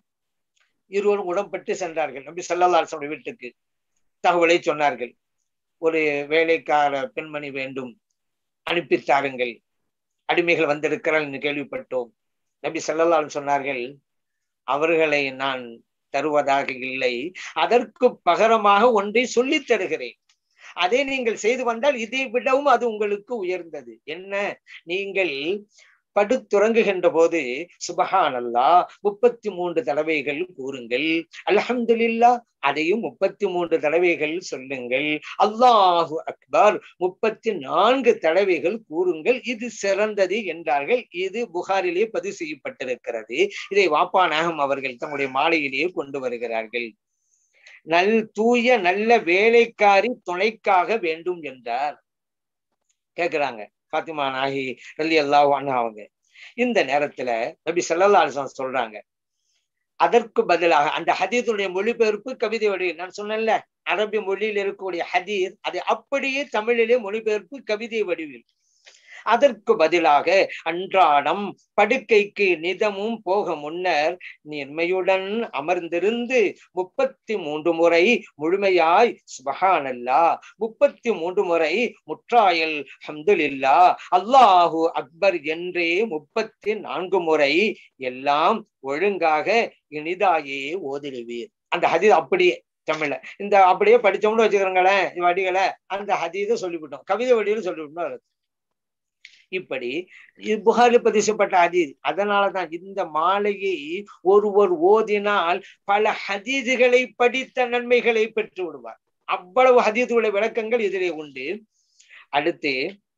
இருவரும் உடம்பட்டு சென்றார்கள் நபி சல்லல்லா அலிஸ்லாம் வீட்டுக்கு தகவலை சொன்னார்கள் ஒரு வேலைக்கார பெண்மணி வேண்டும் அனுப்பி தாருங்கள் அடிமைகள் வந்திருக்கிறார் என்று கேள்விப்பட்டோம் நபி சல்லல்லாலும் சொன்னார்கள் அவர்களை நான் தருவதாக இல்லை அதற்கு பகரமாக ஒன்றை சொல்லித் தருகிறேன் அதை நீங்கள் செய்து வந்தால் இதை விடவும் அது உங்களுக்கு உயர்ந்தது என்ன நீங்கள் படுத்துறங்குகின்ற போது சுபஹான் அல்லா முப்பத்தி மூன்று தடவைகள் கூறுங்கள் அல்ஹம்துலில்லா அதையும் முப்பத்தி மூன்று தடவைகள் சொல்லுங்கள் அல்லாஹு அக்பர் முப்பத்தி நான்கு தடவைகள் கூறுங்கள் இது சிறந்தது என்றார்கள் இது புகாரிலே பதிவு செய்யப்பட்டிருக்கிறது இதை வாப்பா நாகம் அவர்கள் தம்முடைய மாலையிலேயே கொண்டு வருகிறார்கள் நல் தூய நல்ல வேலைக்காரி துணைக்காக வேண்டும் என்றார் கேக்குறாங்க பாத்திமா நாகி ரலி அல்லாஹ் அவங்க இந்த நேரத்துல நபி சல்லா அலிஸ்லாம் சொல்றாங்க அதற்கு பதிலாக அந்த ஹதீதுடைய மொழிபெயர்ப்பு கவிதை வடிவில் நான் சொன்னேன்ல அரபி மொழியில் இருக்கக்கூடிய ஹதீர் அதை அப்படியே தமிழிலே மொழிபெயர்ப்பு கவிதை வடிவில் அதற்கு பதிலாக அன்றாடம் படுக்கைக்கு நிதமும் போக முன்னர் நேர்மையுடன் அமர்ந்திருந்து முப்பத்தி மூன்று முறை முழுமையாய் சுபஹானல்லா முப்பத்தி மூன்று முறை முற்றாயல் ஹம்துலில்லா அல்லாஹு அக்பர் என்றே முப்பத்தி நான்கு முறை எல்லாம் ஒழுங்காக இனிதாயே ஓதிடுவீர் அந்த ஹதீஸ் அப்படியே தமிழ்ல இந்த அப்படியே படிச்சோம்னு வச்சுக்கிறோங்களேன் வடிகளை அந்த ஹதீதை சொல்லிவிட்டோம் கவிதை வடிவில் சொல்லிவிட்டோம் இப்படி புகாரி பதிசப்பட்ட ஹதீஸ் அதனாலதான் இந்த மாலையை ஒருவர் ஓதினால் பல ஹதீதுகளை படித்த நன்மைகளை பெற்று விடுவார் அவ்வளவு ஹதீதுடைய விளக்கங்கள் இதிலே உண்டு அடுத்து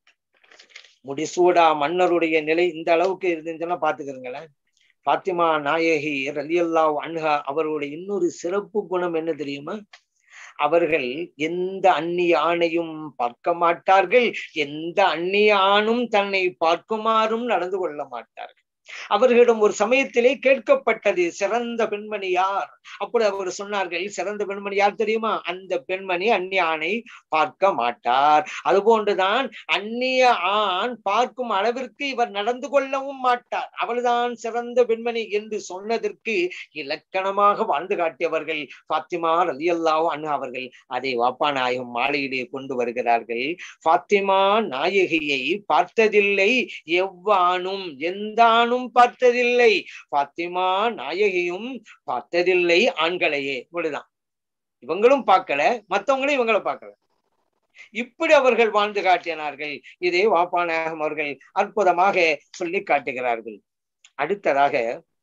முடிசூடா மன்னருடைய நிலை இந்த அளவுக்கு இருந்துச்சுன்னா பாத்துக்கிறீங்களேன் பாத்திமா நாயகி ரலியல்லா அன்ஹா அவர்களுடைய இன்னொரு சிறப்பு குணம் என்ன தெரியுமா அவர்கள் எந்த அந்நிய ஆணையும் பார்க்க மாட்டார்கள் எந்த அந்நிய ஆணும் தன்னை பார்க்குமாறும் நடந்து கொள்ள மாட்டார்கள் அவர்களிடம் ஒரு சமயத்திலே கேட்கப்பட்டது சிறந்த பெண்மணி யார் அப்படி அவர் சொன்னார்கள் சிறந்த பெண்மணி யார் தெரியுமா அந்த பெண்மணி அந்நிய ஆணை பார்க்க மாட்டார் அதுபோன்றுதான் அந்நிய ஆண் பார்க்கும் அளவிற்கு இவர் நடந்து கொள்ளவும் மாட்டார் அவள்தான் சிறந்த பெண்மணி என்று சொன்னதற்கு இலக்கணமாக வாழ்ந்து காட்டியவர்கள் பாத்திமா ரலி அல்லாவும் அண்ணா அவர்கள் அதை வாப்பா நாயகம் மாலையிலே கொண்டு வருகிறார்கள் பாத்திமா நாயகியை பார்த்ததில்லை எவ்வானும் எந்த ஆணும் பார்த்ததில்லை பாத்திமா நாயகியும் பார்த்ததில்லை ஆண்களையே இவ்வளவுதான் இவங்களும் பார்க்கல மத்தவங்களும் இவங்கள பார்க்கல இப்படி அவர்கள் வாழ்ந்து காட்டினார்கள் இதை வாப்பாநாயகம் அவர்கள் அற்புதமாக சொல்லி காட்டுகிறார்கள் அடுத்ததாக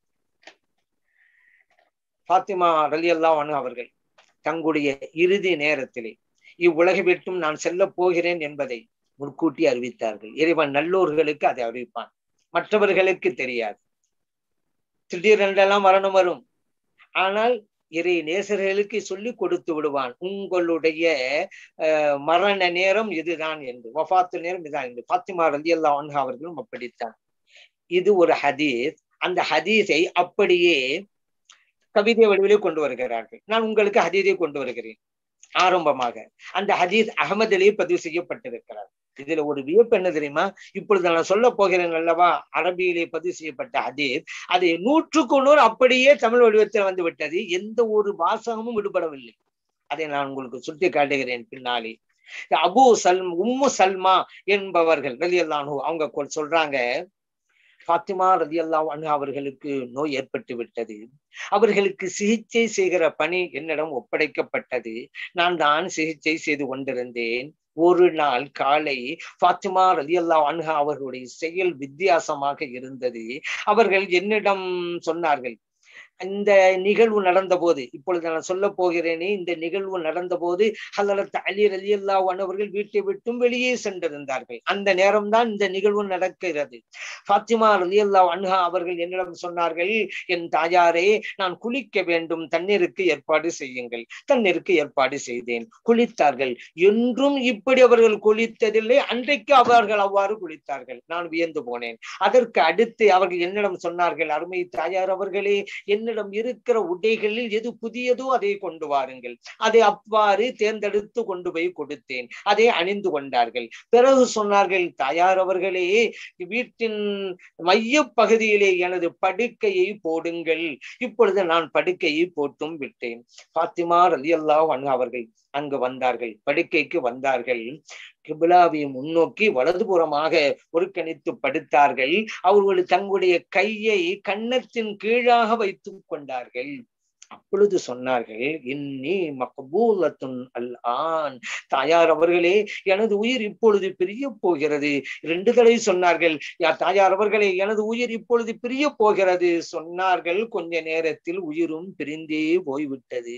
பாத்திமா ரலி அல்லாஹ் அவர்கள் தங்களுடைய இறுதி நேரத்திலே இவ்வுலகை விட்டும் நான் செல்ல போகிறேன் என்பதை முன்கூட்டி அறிவித்தார்கள் இறைவன் நல்லோர்களுக்கு அதை அறிவிப்பான் மற்றவர்களுக்கு தெரியாது திடீரென்றெல்லாம் மரணம் வரும் ஆனால் இறை நேசர்களுக்கு சொல்லி கொடுத்து விடுவான் உங்களுடைய அஹ், மரண நேரம் இதுதான் என்று வஃபாத்து நேரம் இதுதான் என்று பாத்திமா ரலி அல்லா அவர்களும் அப்படித்தான் இது ஒரு ஹதீஸ் அந்த ஹதீஸை அப்படியே கவிதை வடிவிலே கொண்டு வருகிறார்கள் நான் உங்களுக்கு ஹதீஸை கொண்டு வருகிறேன் ஆரம்பமாக அந்த ஹதீஸ் அகமதிலே பதிவு செய்யப்பட்டிருக்கிறார் இதுல ஒரு வியப்பு என்ன தெரியுமா இப்பொழுது நான் சொல்ல போகிறேன் அல்லவா அரபியிலே பதிவு செய்யப்பட்ட ஹதீஸ் அது நூற்றுக்கு நூறு அப்படியே தமிழ் வடிவத்தில் வந்து விட்டது எந்த ஒரு வாசகமும் விடுபடவில்லை அதை நான் உங்களுக்கு சுட்டி காட்டுகிறேன் பின்னாலே இந்த அபு சல் உம்மு சல்மா என்பவர்கள் ரலியல்லானு அவங்க கொ- சொல்றாங்க ஃபாத்திமா ரலியல்லாஹு அன்ஹா அவர்களுக்கு நோய் ஏற்பட்டு விட்டது அவர்களுக்கு சிகிச்சை செய்கிற பணி என்னிடம் ஒப்படைக்கப்பட்டது நான் தான் சிகிச்சை செய்து கொண்டிருந்தேன் ஒரு நாள் காலை ஃபாத்திமா ரலியல்லாஹு அன்ஹா அவர்களுடைய செயல் வித்தியாசமாக இருந்தது அவர்கள் என்னிடம் சொன்னார்கள் இந்த நிகழ்வு நடந்த போது இப்பொழுது நான் சொல்ல போகிறேனே இந்த நிகழ்வு நடந்த போது ஹலரத் அலி அலி அவர்கள் வீட்டை விட்டும் வெளியே சென்றிருந்தார்கள் அந்த நேரம்தான் இந்த நிகழ்வு நடக்கிறது ஃபாத்திமா அலி அன்ஹா அவர்கள் என்னிடம் சொன்னார்கள் என் தாயாரே நான் குளிக்க வேண்டும் தண்ணீருக்கு ஏற்பாடு செய்யுங்கள் தண்ணீருக்கு ஏற்பாடு செய்தேன் குளித்தார்கள் என்றும் இப்படி அவர்கள் குளித்ததில்லை அன்றைக்கு அவர்கள் அவ்வாறு குளித்தார்கள் நான் வியந்து போனேன் அதற்கு அடுத்து அவர்கள் என்னிடம் சொன்னார்கள் அருமை தாயார் அவர்களே என்னிடம் இருக்கிற உடைகளில் எது புதியதோ அதை கொண்டு வாருங்கள் அதை அவ்வாறு தேர்ந்தெடுத்து கொண்டு போய் கொடுத்தேன் அதை அணிந்து கொண்டார்கள் பிறகு சொன்னார்கள் தாயார் அவர்களே வீட்டின் மைய பகுதியிலே எனது படுக்கையை போடுங்கள் இப்பொழுது நான் படுக்கையை போட்டும் விட்டேன் பாத்திமா ரலி அல்லாஹ் அவர்கள் அங்கு வந்தார்கள் படுக்கைக்கு வந்தார்கள் கிபிலாவை முன்னோக்கி வலதுபுறமாக ஒருக்கணித்து படுத்தார்கள் அவர்கள் தங்களுடைய கையை கன்னத்தின் கீழாக வைத்துக் கொண்டார்கள் அப்பொழுது சொன்னார்கள் இன்னி மக்பூலத்துன் அல் ஆன் தாயார் அவர்களே எனது உயிர் இப்பொழுது பிரிய போகிறது ரெண்டு தடவை சொன்னார்கள் யா தாயார் அவர்களே எனது உயிர் இப்பொழுது பிரிய போகிறது சொன்னார்கள் கொஞ்ச நேரத்தில் உயிரும் பிரிந்தே போய்விட்டது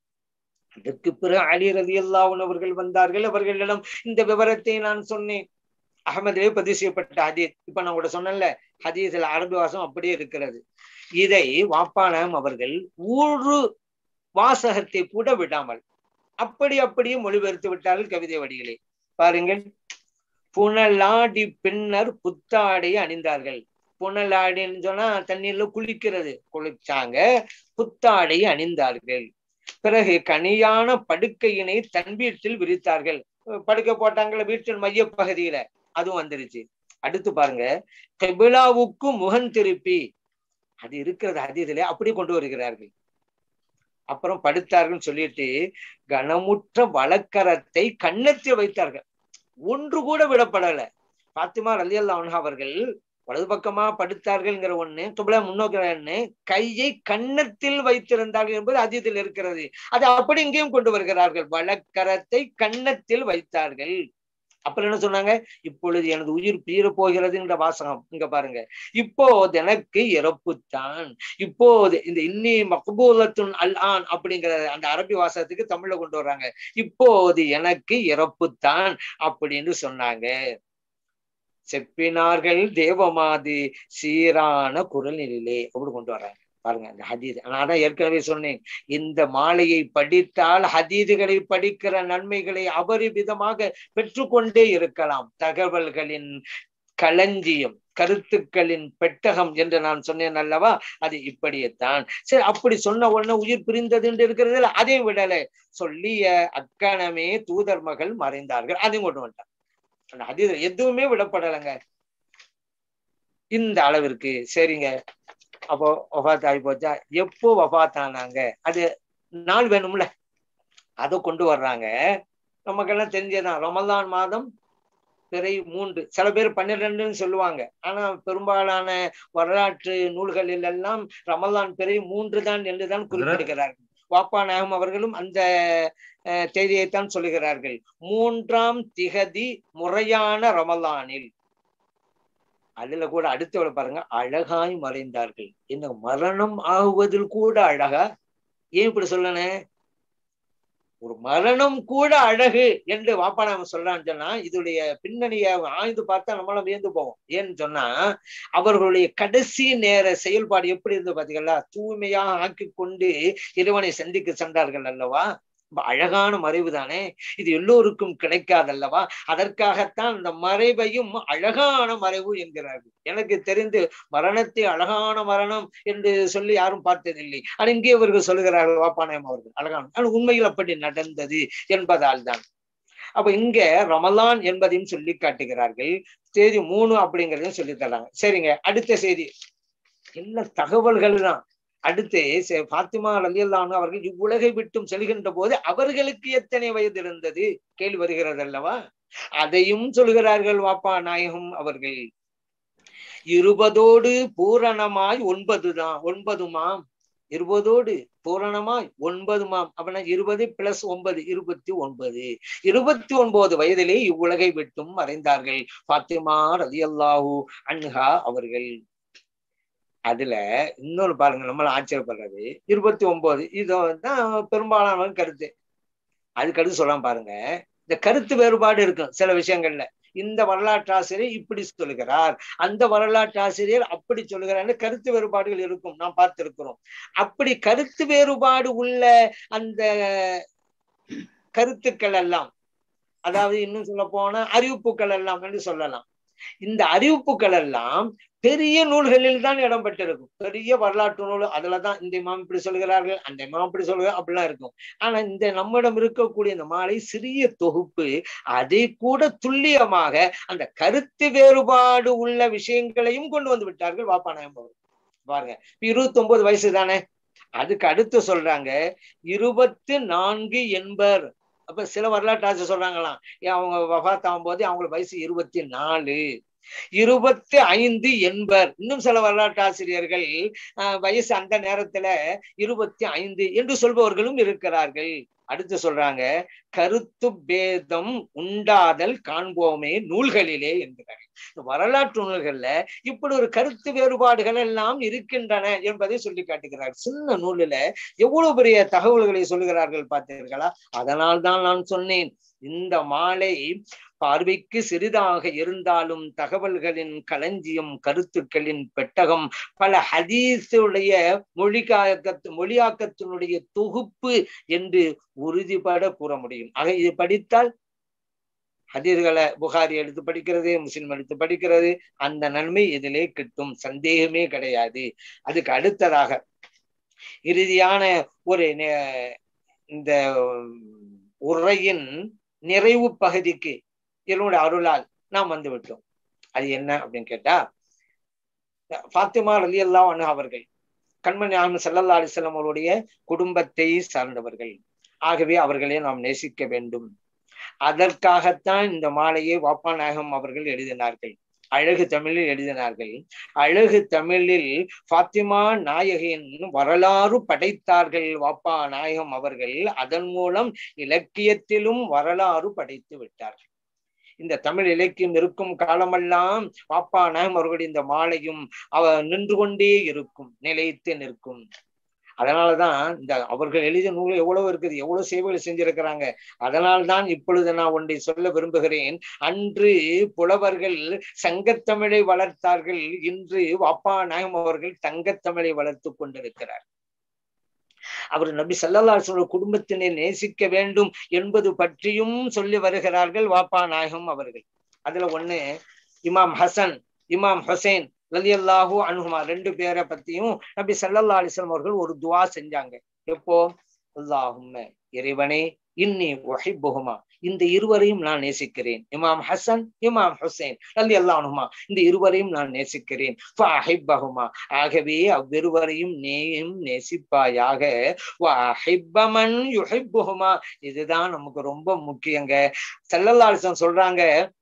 அதற்கு பிறகு அலி ரதி அவர்கள் வந்தார்கள் அவர்களிடம் இந்த விவரத்தை நான் சொன்னேன் அகமதிலே பதிவு செய்யப்பட்ட ஹதீத் இப்ப நான் கூட சொன்னேன்ல ஹதீஸ்ல அரபி வாசம் அப்படியே இருக்கிறது இதை வாப்பானம் அவர்கள் ஒரு வாசகத்தை கூட விடாமல் அப்படி அப்படியே மொழிபெயர்த்து விட்டார்கள் கவிதை வடிகளே பாருங்கள் புனலாடி பின்னர் புத்தாடை அணிந்தார்கள் புனலாடின்னு சொன்னா தண்ணீர்ல குளிக்கிறது குளிச்சாங்க புத்தாடை அணிந்தார்கள் பிறகு கனியான படுக்கையினை தன் வீட்டில் விரித்தார்கள் படுக்கை போட்டாங்கள வீட்டின் மைய பகுதியில அதுவும் வந்துருச்சு அடுத்து பாருங்க கெபிலாவுக்கு முகம் திருப்பி அது இருக்கிறது அதிதில அப்படி கொண்டு வருகிறார்கள் அப்புறம் படுத்தார்கள் சொல்லிட்டு கனமுற்ற வழக்கரத்தை கன்னத்தில் வைத்தார்கள் ஒன்று கூட விடப்படல பாத்திமா ரலி அல்லா அவர்கள் வலது பக்கமா படுத்தார்கள்ங்கிற ஒண்ணு துபல முன்னோக்கிறன்னு கையை கன்னத்தில் வைத்திருந்தார்கள் என்பது அதீதில் இருக்கிறது அது அப்படி இங்கேயும் கொண்டு வருகிறார்கள் வழக்கரத்தை கன்னத்தில் வைத்தார்கள் அப்புறம் என்ன சொன்னாங்க இப்பொழுது எனது உயிர் பீர போகிறதுன்ற வாசகம் இங்க பாருங்க இப்போது எனக்கு இறப்புத்தான் இப்போது இந்த இன்னி மக்பூலத்துன் அல் ஆன் அப்படிங்கிற அந்த அரபி வாசகத்துக்கு தமிழ்ல கொண்டு வர்றாங்க இப்போது எனக்கு இறப்புத்தான் அப்படின்னு சொன்னாங்க செப்பினார்கள் தேவமாதி சீரான குரலிலே அப்படி கொண்டு வர்றாங்க பாருங்க அந்த ஹதீது நான் தான் ஏற்கனவே சொன்னேன் இந்த மாலையை படித்தால் ஹதீதுகளை படிக்கிற நன்மைகளை அபரிவிதமாக பெற்றுக்கொண்டே இருக்கலாம் தகவல்களின் களஞ்சியம் கருத்துக்களின் பெட்டகம் என்று நான் சொன்னேன் அல்லவா அது இப்படியேத்தான் சரி அப்படி சொன்ன உடனே உயிர் பிரிந்தது என்று இருக்கிறது அதையும் விடல சொல்லிய அக்கணமே தூதர் மகள் மறைந்தார்கள் அதையும் கொண்டு வந்துட்டான் அது எதுவுமே விடப்படலைங்க இந்த அளவிற்கு சரிங்க அப்போ வஃபாத் ஆகி போச்சா எப்போ வஃபாத் ஆனாங்க அது நாள் வேணும்ல அதை கொண்டு வர்றாங்க நமக்கெல்லாம் தெரிஞ்சதுதான் ரமலான் மாதம் பிறை மூன்று சில பேர் பன்னிரெண்டுன்னு சொல்லுவாங்க ஆனா பெரும்பாலான வரலாற்று நூல்களில் எல்லாம் ரமலான் பிறை மூன்று தான் என்றுதான் குறிப்பிடுகிறார்கள் வாப்பா நாயகம் அவர்களும் அந்த தேதியைத்தான் சொல்லுகிறார்கள் மூன்றாம் திகதி முறையான ரமலானில் அதுல கூட அடுத்தவளை பாருங்க அழகாய் மறைந்தார்கள் இந்த மரணம் ஆகுவதில் கூட அழகா ஏன் இப்படி சொல்லணும் ஒரு மரணம் கூட அழகு என்று வாப்பா நாம சொல்றான்னு சொன்னா இதோடைய பின்னணிய ஆய்ந்து பார்த்தா நம்மளாம் வியந்து போவோம் ஏன்னு சொன்னா அவர்களுடைய கடைசி நேர செயல்பாடு எப்படி இருந்து பாத்தீங்களா தூய்மையாக ஆக்கி கொண்டு இறைவனை சந்திக்க சென்றார்கள் அல்லவா அழகான மறைவு தானே இது எல்லோருக்கும் கிடைக்காதல்லவா அதற்காகத்தான் அந்த மறைவையும் அழகான மறைவு என்கிறார்கள் எனக்கு தெரிந்து மரணத்தை அழகான மரணம் என்று சொல்லி யாரும் பார்த்ததில்லை ஆனால் இங்கே இவர்கள் சொல்லுகிறார்கள் வாப்பானயம் அவர்கள் அழகான ஆனால் உண்மையில் அப்படி நடந்தது என்பதால் தான் அப்ப இங்க ரமலான் என்பதையும் சொல்லி காட்டுகிறார்கள் செய்தி மூணு அப்படிங்கிறதையும் சொல்லி தராங்க சரிங்க அடுத்த செய்தி என்ன தகவல்கள் தான் அடுத்து பாத்திமா ரலியல்லானு அவர்கள் இவ்வுலகை விட்டும் செல்கின்ற போது அவர்களுக்கு எத்தனை வயது இருந்தது கேள்வி வருகிறது அல்லவா அதையும் சொல்கிறார்கள் வாப்பா நாயகம் அவர்கள் இருபதோடு பூரணமாய் ஒன்பதுதான் ஒன்பதுமாம் இருபதோடு பூரணமாய் ஒன்பதுமாம் அப்படின்னா இருபது பிளஸ் ஒன்பது இருபத்தி ஒன்பது இருபத்தி ஒன்பது வயதிலே இவ்வுலகை விட்டும் மறைந்தார்கள் பாத்திமா ரலியல்லாஹு அன்ஹா அவர்கள் அதுல இன்னொரு பாருங்க நம்மள ஆச்சரியப்படுறது இருபத்தி ஒன்பது இது தான் பெரும்பாலான கருத்து அதுக்கு அடுத்து சொல்லாம பாருங்க இந்த கருத்து வேறுபாடு இருக்கும் சில விஷயங்கள்ல இந்த வரலாற்று ஆசிரியர் இப்படி சொல்லுகிறார் அந்த வரலாற்று ஆசிரியர் அப்படி சொல்லுகிறார் கருத்து வேறுபாடுகள் இருக்கும் நாம் பார்த்திருக்கிறோம் அப்படி கருத்து வேறுபாடு உள்ள அந்த கருத்துக்கள் எல்லாம் அதாவது இன்னும் சொல்ல போனா அறிவிப்புகள் எல்லாம் என்று சொல்லலாம் இந்த அறிவிப்புகள் எல்லாம் பெரிய நூல்களில் தான் இடம் பெற்றிருக்கும் பெரிய வரலாற்று நூல் அதுலதான் இந்த இமாம் இப்படி சொல்கிறார்கள் அந்த இமாம் இப்படி சொல்கிறார் அப்படிலாம் இருக்கும் ஆனா இந்த நம்மிடம் இருக்கக்கூடிய இந்த மாலை சிறிய தொகுப்பு அதை கூட துல்லியமாக அந்த கருத்து வேறுபாடு உள்ள விஷயங்களையும் கொண்டு வந்து விட்டார்கள் வாப்பாநாயம் அவர் பாருங்க இருபத்தி ஒன்பது வயசு தானே அதுக்கு அடுத்து சொல்றாங்க இருபத்தி நான்கு என்பர் அப்ப சில வரலாற்று ஆட்சி சொல்றாங்களாம் அவங்க வபாத் ஆகும் போது அவங்களுக்கு வயசு இருபத்தி நாலு இருபத்தி ஐந்து என்பர் இன்னும் சில வரலாற்று ஆசிரியர்கள் வயசு அந்த நேரத்துல இருபத்தி ஐந்து என்று சொல்பவர்களும் இருக்கிறார்கள் அடுத்து சொல்றாங்க கருத்து பேதம் உண்டாதல் காண்போமே நூல்களிலே என்கிறார்கள் வரலாற்று நூல்கள்ல இப்படி ஒரு கருத்து வேறுபாடுகள் எல்லாம் இருக்கின்றன என்பதை சொல்லி காட்டுகிறார் சின்ன நூலில எவ்வளவு பெரிய தகவல்களை சொல்லுகிறார்கள் பார்த்தீர்களா அதனால் தான் நான் சொன்னேன் இந்த மாலை பார்வைக்கு சிறிதாக இருந்தாலும் தகவல்களின் களஞ்சியம் கருத்துக்களின் பெட்டகம் பல ஹதீஸுடைய மொழிகாக்கத்து மொழியாக்கத்தினுடைய தொகுப்பு என்று உறுதிபட கூற முடியும் ஆக இது படித்தால் ஹதீர்களை புகாரி எடுத்து படிக்கிறது முஸ்லிம் எடுத்து படிக்கிறது அந்த நன்மை இதிலே கிட்டும் சந்தேகமே கிடையாது அதுக்கு அடுத்ததாக இறுதியான ஒரு இந்த உரையின் நிறைவு பகுதிக்கு என்னுடைய அருளால் நாம் வந்து விட்டோம் அது என்ன அப்படின்னு கேட்டா பாத்திமா அலி அல்லா அவர்கள் கண்மணி ஆகும் சல்லல்லா அலிஸ்லாம் அவருடைய குடும்பத்தை சார்ந்தவர்கள் ஆகவே அவர்களை நாம் நேசிக்க வேண்டும் அதற்காகத்தான் இந்த மாலையை வாப்பா நாயகம் அவர்கள் எழுதினார்கள் அழகு தமிழில் எழுதினார்கள் அழகு தமிழில் பாத்திமா நாயகின் வரலாறு படைத்தார்கள் வாப்பா நாயகம் அவர்கள் அதன் மூலம் இலக்கியத்திலும் வரலாறு படைத்து விட்டார்கள் இந்த தமிழ் இலக்கியம் இருக்கும் காலமெல்லாம் பாப்பா நாயகம் அவர்களுடைய இந்த மாலையும் அவ நின்று கொண்டே இருக்கும் நிலைத்து நிற்கும் அதனாலதான் இந்த அவர்கள் எழுதிய நூல் எவ்வளவு இருக்குது எவ்வளவு சேவைகள் செஞ்சிருக்கிறாங்க அதனால்தான் இப்பொழுது நான் ஒன்றை சொல்ல விரும்புகிறேன் அன்று புலவர்கள் சங்கத்தமிழை வளர்த்தார்கள் இன்று வாப்பா நாயகம் அவர்கள் தங்கத்தமிழை வளர்த்து கொண்டிருக்கிறார் அவர் நபி சல்லல்லாஹு குடும்பத்தினை நேசிக்க வேண்டும் என்பது பற்றியும் சொல்லி வருகிறார்கள் வாப்பா நாயகம் அவர்கள் அதுல ஒண்ணு இமாம் ஹசன் இமாம் ஹுசைன் லலி அல்லாஹூ அனுகுமா ரெண்டு பேரை பத்தியும் நபி சல்லல்லா அலிஸ்லாம் அவர்கள் ஒரு துவா செஞ்சாங்க எப்போ அல்லாஹும்ம இறைவனே இன்னி ஒஹிப்புகுமா இந்த இருவரையும் நான் நேசிக்கிறேன் இமாம் ஹசன் இமாம் ஹுசைன் அல்லி அல்லாஹுமா இந்த இருவரையும் நான் நேசிக்கிறேன் ஆகவே அவ்விருவரையும் நேயும் நேசிப்பாயாக இதுதான் நமக்கு ரொம்ப முக்கியங்க செல்லல்லாசன் சொல்றாங்க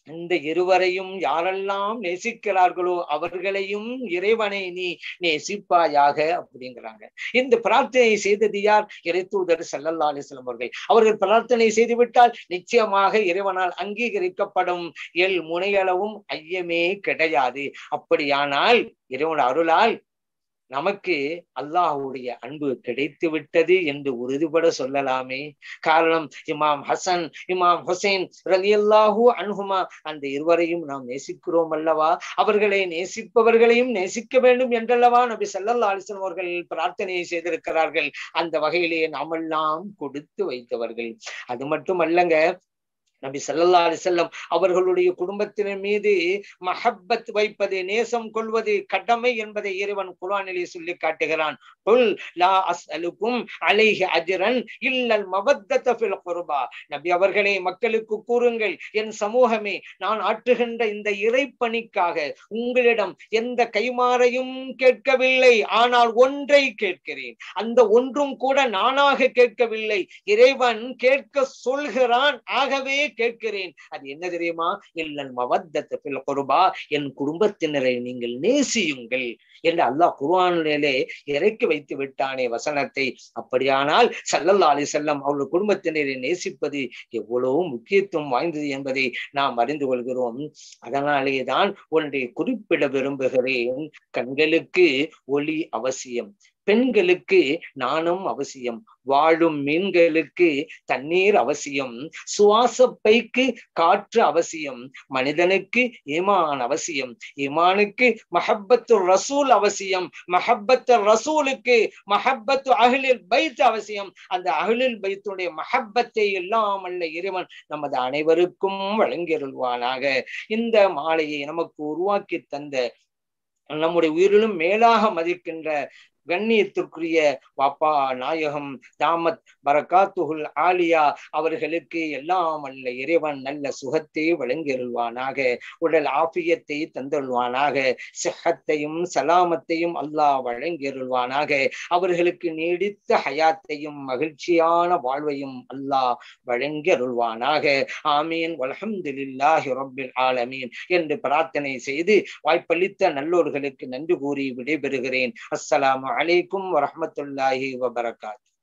இந்த இருவரையும் யாரெல்லாம் நேசிக்கிறார்களோ அவர்களையும் இறைவனை நீ நேசிப்பாயாக அப்படிங்கிறாங்க இந்த பிரார்த்தனை செய்தது யார் இறைத்தூதர் சல்லல்லா அலிஸ்லாம் அவர்கள் அவர்கள் பிரார்த்தனை செய்துவிட்டால் நிச்சயமாக இறைவனால் அங்கீகரிக்கப்படும் எல் முனையளவும் ஐயமே கிடையாது அப்படியானால் இறைவன் அருளால் நமக்கு அல்லாஹுடைய அன்பு கிடைத்து விட்டது என்று உறுதிபட சொல்லலாமே காரணம் இமாம் ஹசன் இமாம் ஹுசைன் ரலியல்லாஹு அன்ஹுமா அந்த இருவரையும் நாம் நேசிக்கிறோம் அல்லவா அவர்களை நேசிப்பவர்களையும் நேசிக்க வேண்டும் என்றல்லவா நபி சல்லல்லா அலிஸ்லாம் அவர்கள் பிரார்த்தனை செய்திருக்கிறார்கள் அந்த வகையிலே நாமெல்லாம் கொடுத்து வைத்தவர்கள் அது மட்டும் அல்லங்க நபி சல்லா அலிசல்லம் அவர்களுடைய குடும்பத்தினர் மீது மஹப்பத் வைப்பது நேசம் கொள்வது கடமை என்பதை இறைவன் குரானிலே சொல்லி காட்டுகிறான் புல் லா அஸ்அலுக்கும் அலைஹி அஜ்ரன் இல்லல் மவத்தத ஃபில் குர்பா நபி அவர்களே மக்களுக்கு கூறுங்கள் என் சமூகமே நான் ஆற்றுகின்ற இந்த இறைப்பணிக்காக உங்களிடம் எந்த கைமாறையும் கேட்கவில்லை ஆனால் ஒன்றை கேட்கிறேன் அந்த ஒன்றும் கூட நானாக கேட்கவில்லை இறைவன் கேட்க சொல்கிறான் ஆகவே கேட்கிறேன் அது என்ன தெரியுமா இல்லன் மவத்தத்தில் குருபா என் குடும்பத்தினரை நீங்கள் நேசியுங்கள் என்று அல்லாஹ் குர்ஆனிலே இறக்கி வைத்து விட்டானே வசனத்தை அப்படியானால் சல்லல்லா அலி செல்லம் அவர்கள் குடும்பத்தினரை நேசிப்பது எவ்வளவு முக்கியத்துவம் வாய்ந்தது என்பதை நாம் அறிந்து கொள்கிறோம் அதனாலே தான் ஒன்றை குறிப்பிட விரும்புகிறேன் கண்களுக்கு ஒளி அவசியம் பெண்களுக்கு நாணம் அவசியம் வாழும் மீன்களுக்கு தண்ணீர் அவசியம் சுவாச பைக்கு காற்று அவசியம் மனிதனுக்கு ஈமான் அவசியம் ஈமானுக்கு மஹப்பத்து ரசூல் அவசியம் மஹப்பத்து ரசூலுக்கு மஹப்பத்து அகிலில் பைத் அவசியம் அந்த அகிலில் பைத்துடைய மஹப்பத்தை எல்லாம் அல்ல இறைவன் நமது அனைவருக்கும் வழங்கியருள்வானாக இந்த மாலையை நமக்கு உருவாக்கி தந்த நம்முடைய உயிரிலும் மேலாக மதிக்கின்ற கண்ணியத்திற்குரிய வாப்பா நாயகம் தாமத் பரகாத்துகுல் ஆலியா அவர்களுக்கு எல்லாம் அல்ல இறைவன் நல்ல சுகத்தை வழங்கிருள்வானாக உடல் ஆபியத்தை தந்தருள்வானாக சிஹத்தையும் சலாமத்தையும் அல்லாஹ் வழங்கிருள்வானாக அவர்களுக்கு நீடித்த ஹயாத்தையும் மகிழ்ச்சியான வாழ்வையும் அல்லாஹ் வழங்கி அருள்வானாக ஆமீன் வல்ஹம்துலில்லாஹி ரப்பில் ஆலமீன் என்று பிரார்த்தனை செய்து வாய்ப்பளித்த நல்லோர்களுக்கு நன்றி கூறி விடைபெறுகிறேன் அஸ்ஸலாமு அலைக்கும் வரஹ்மத்துல்லாஹி வபரகாத்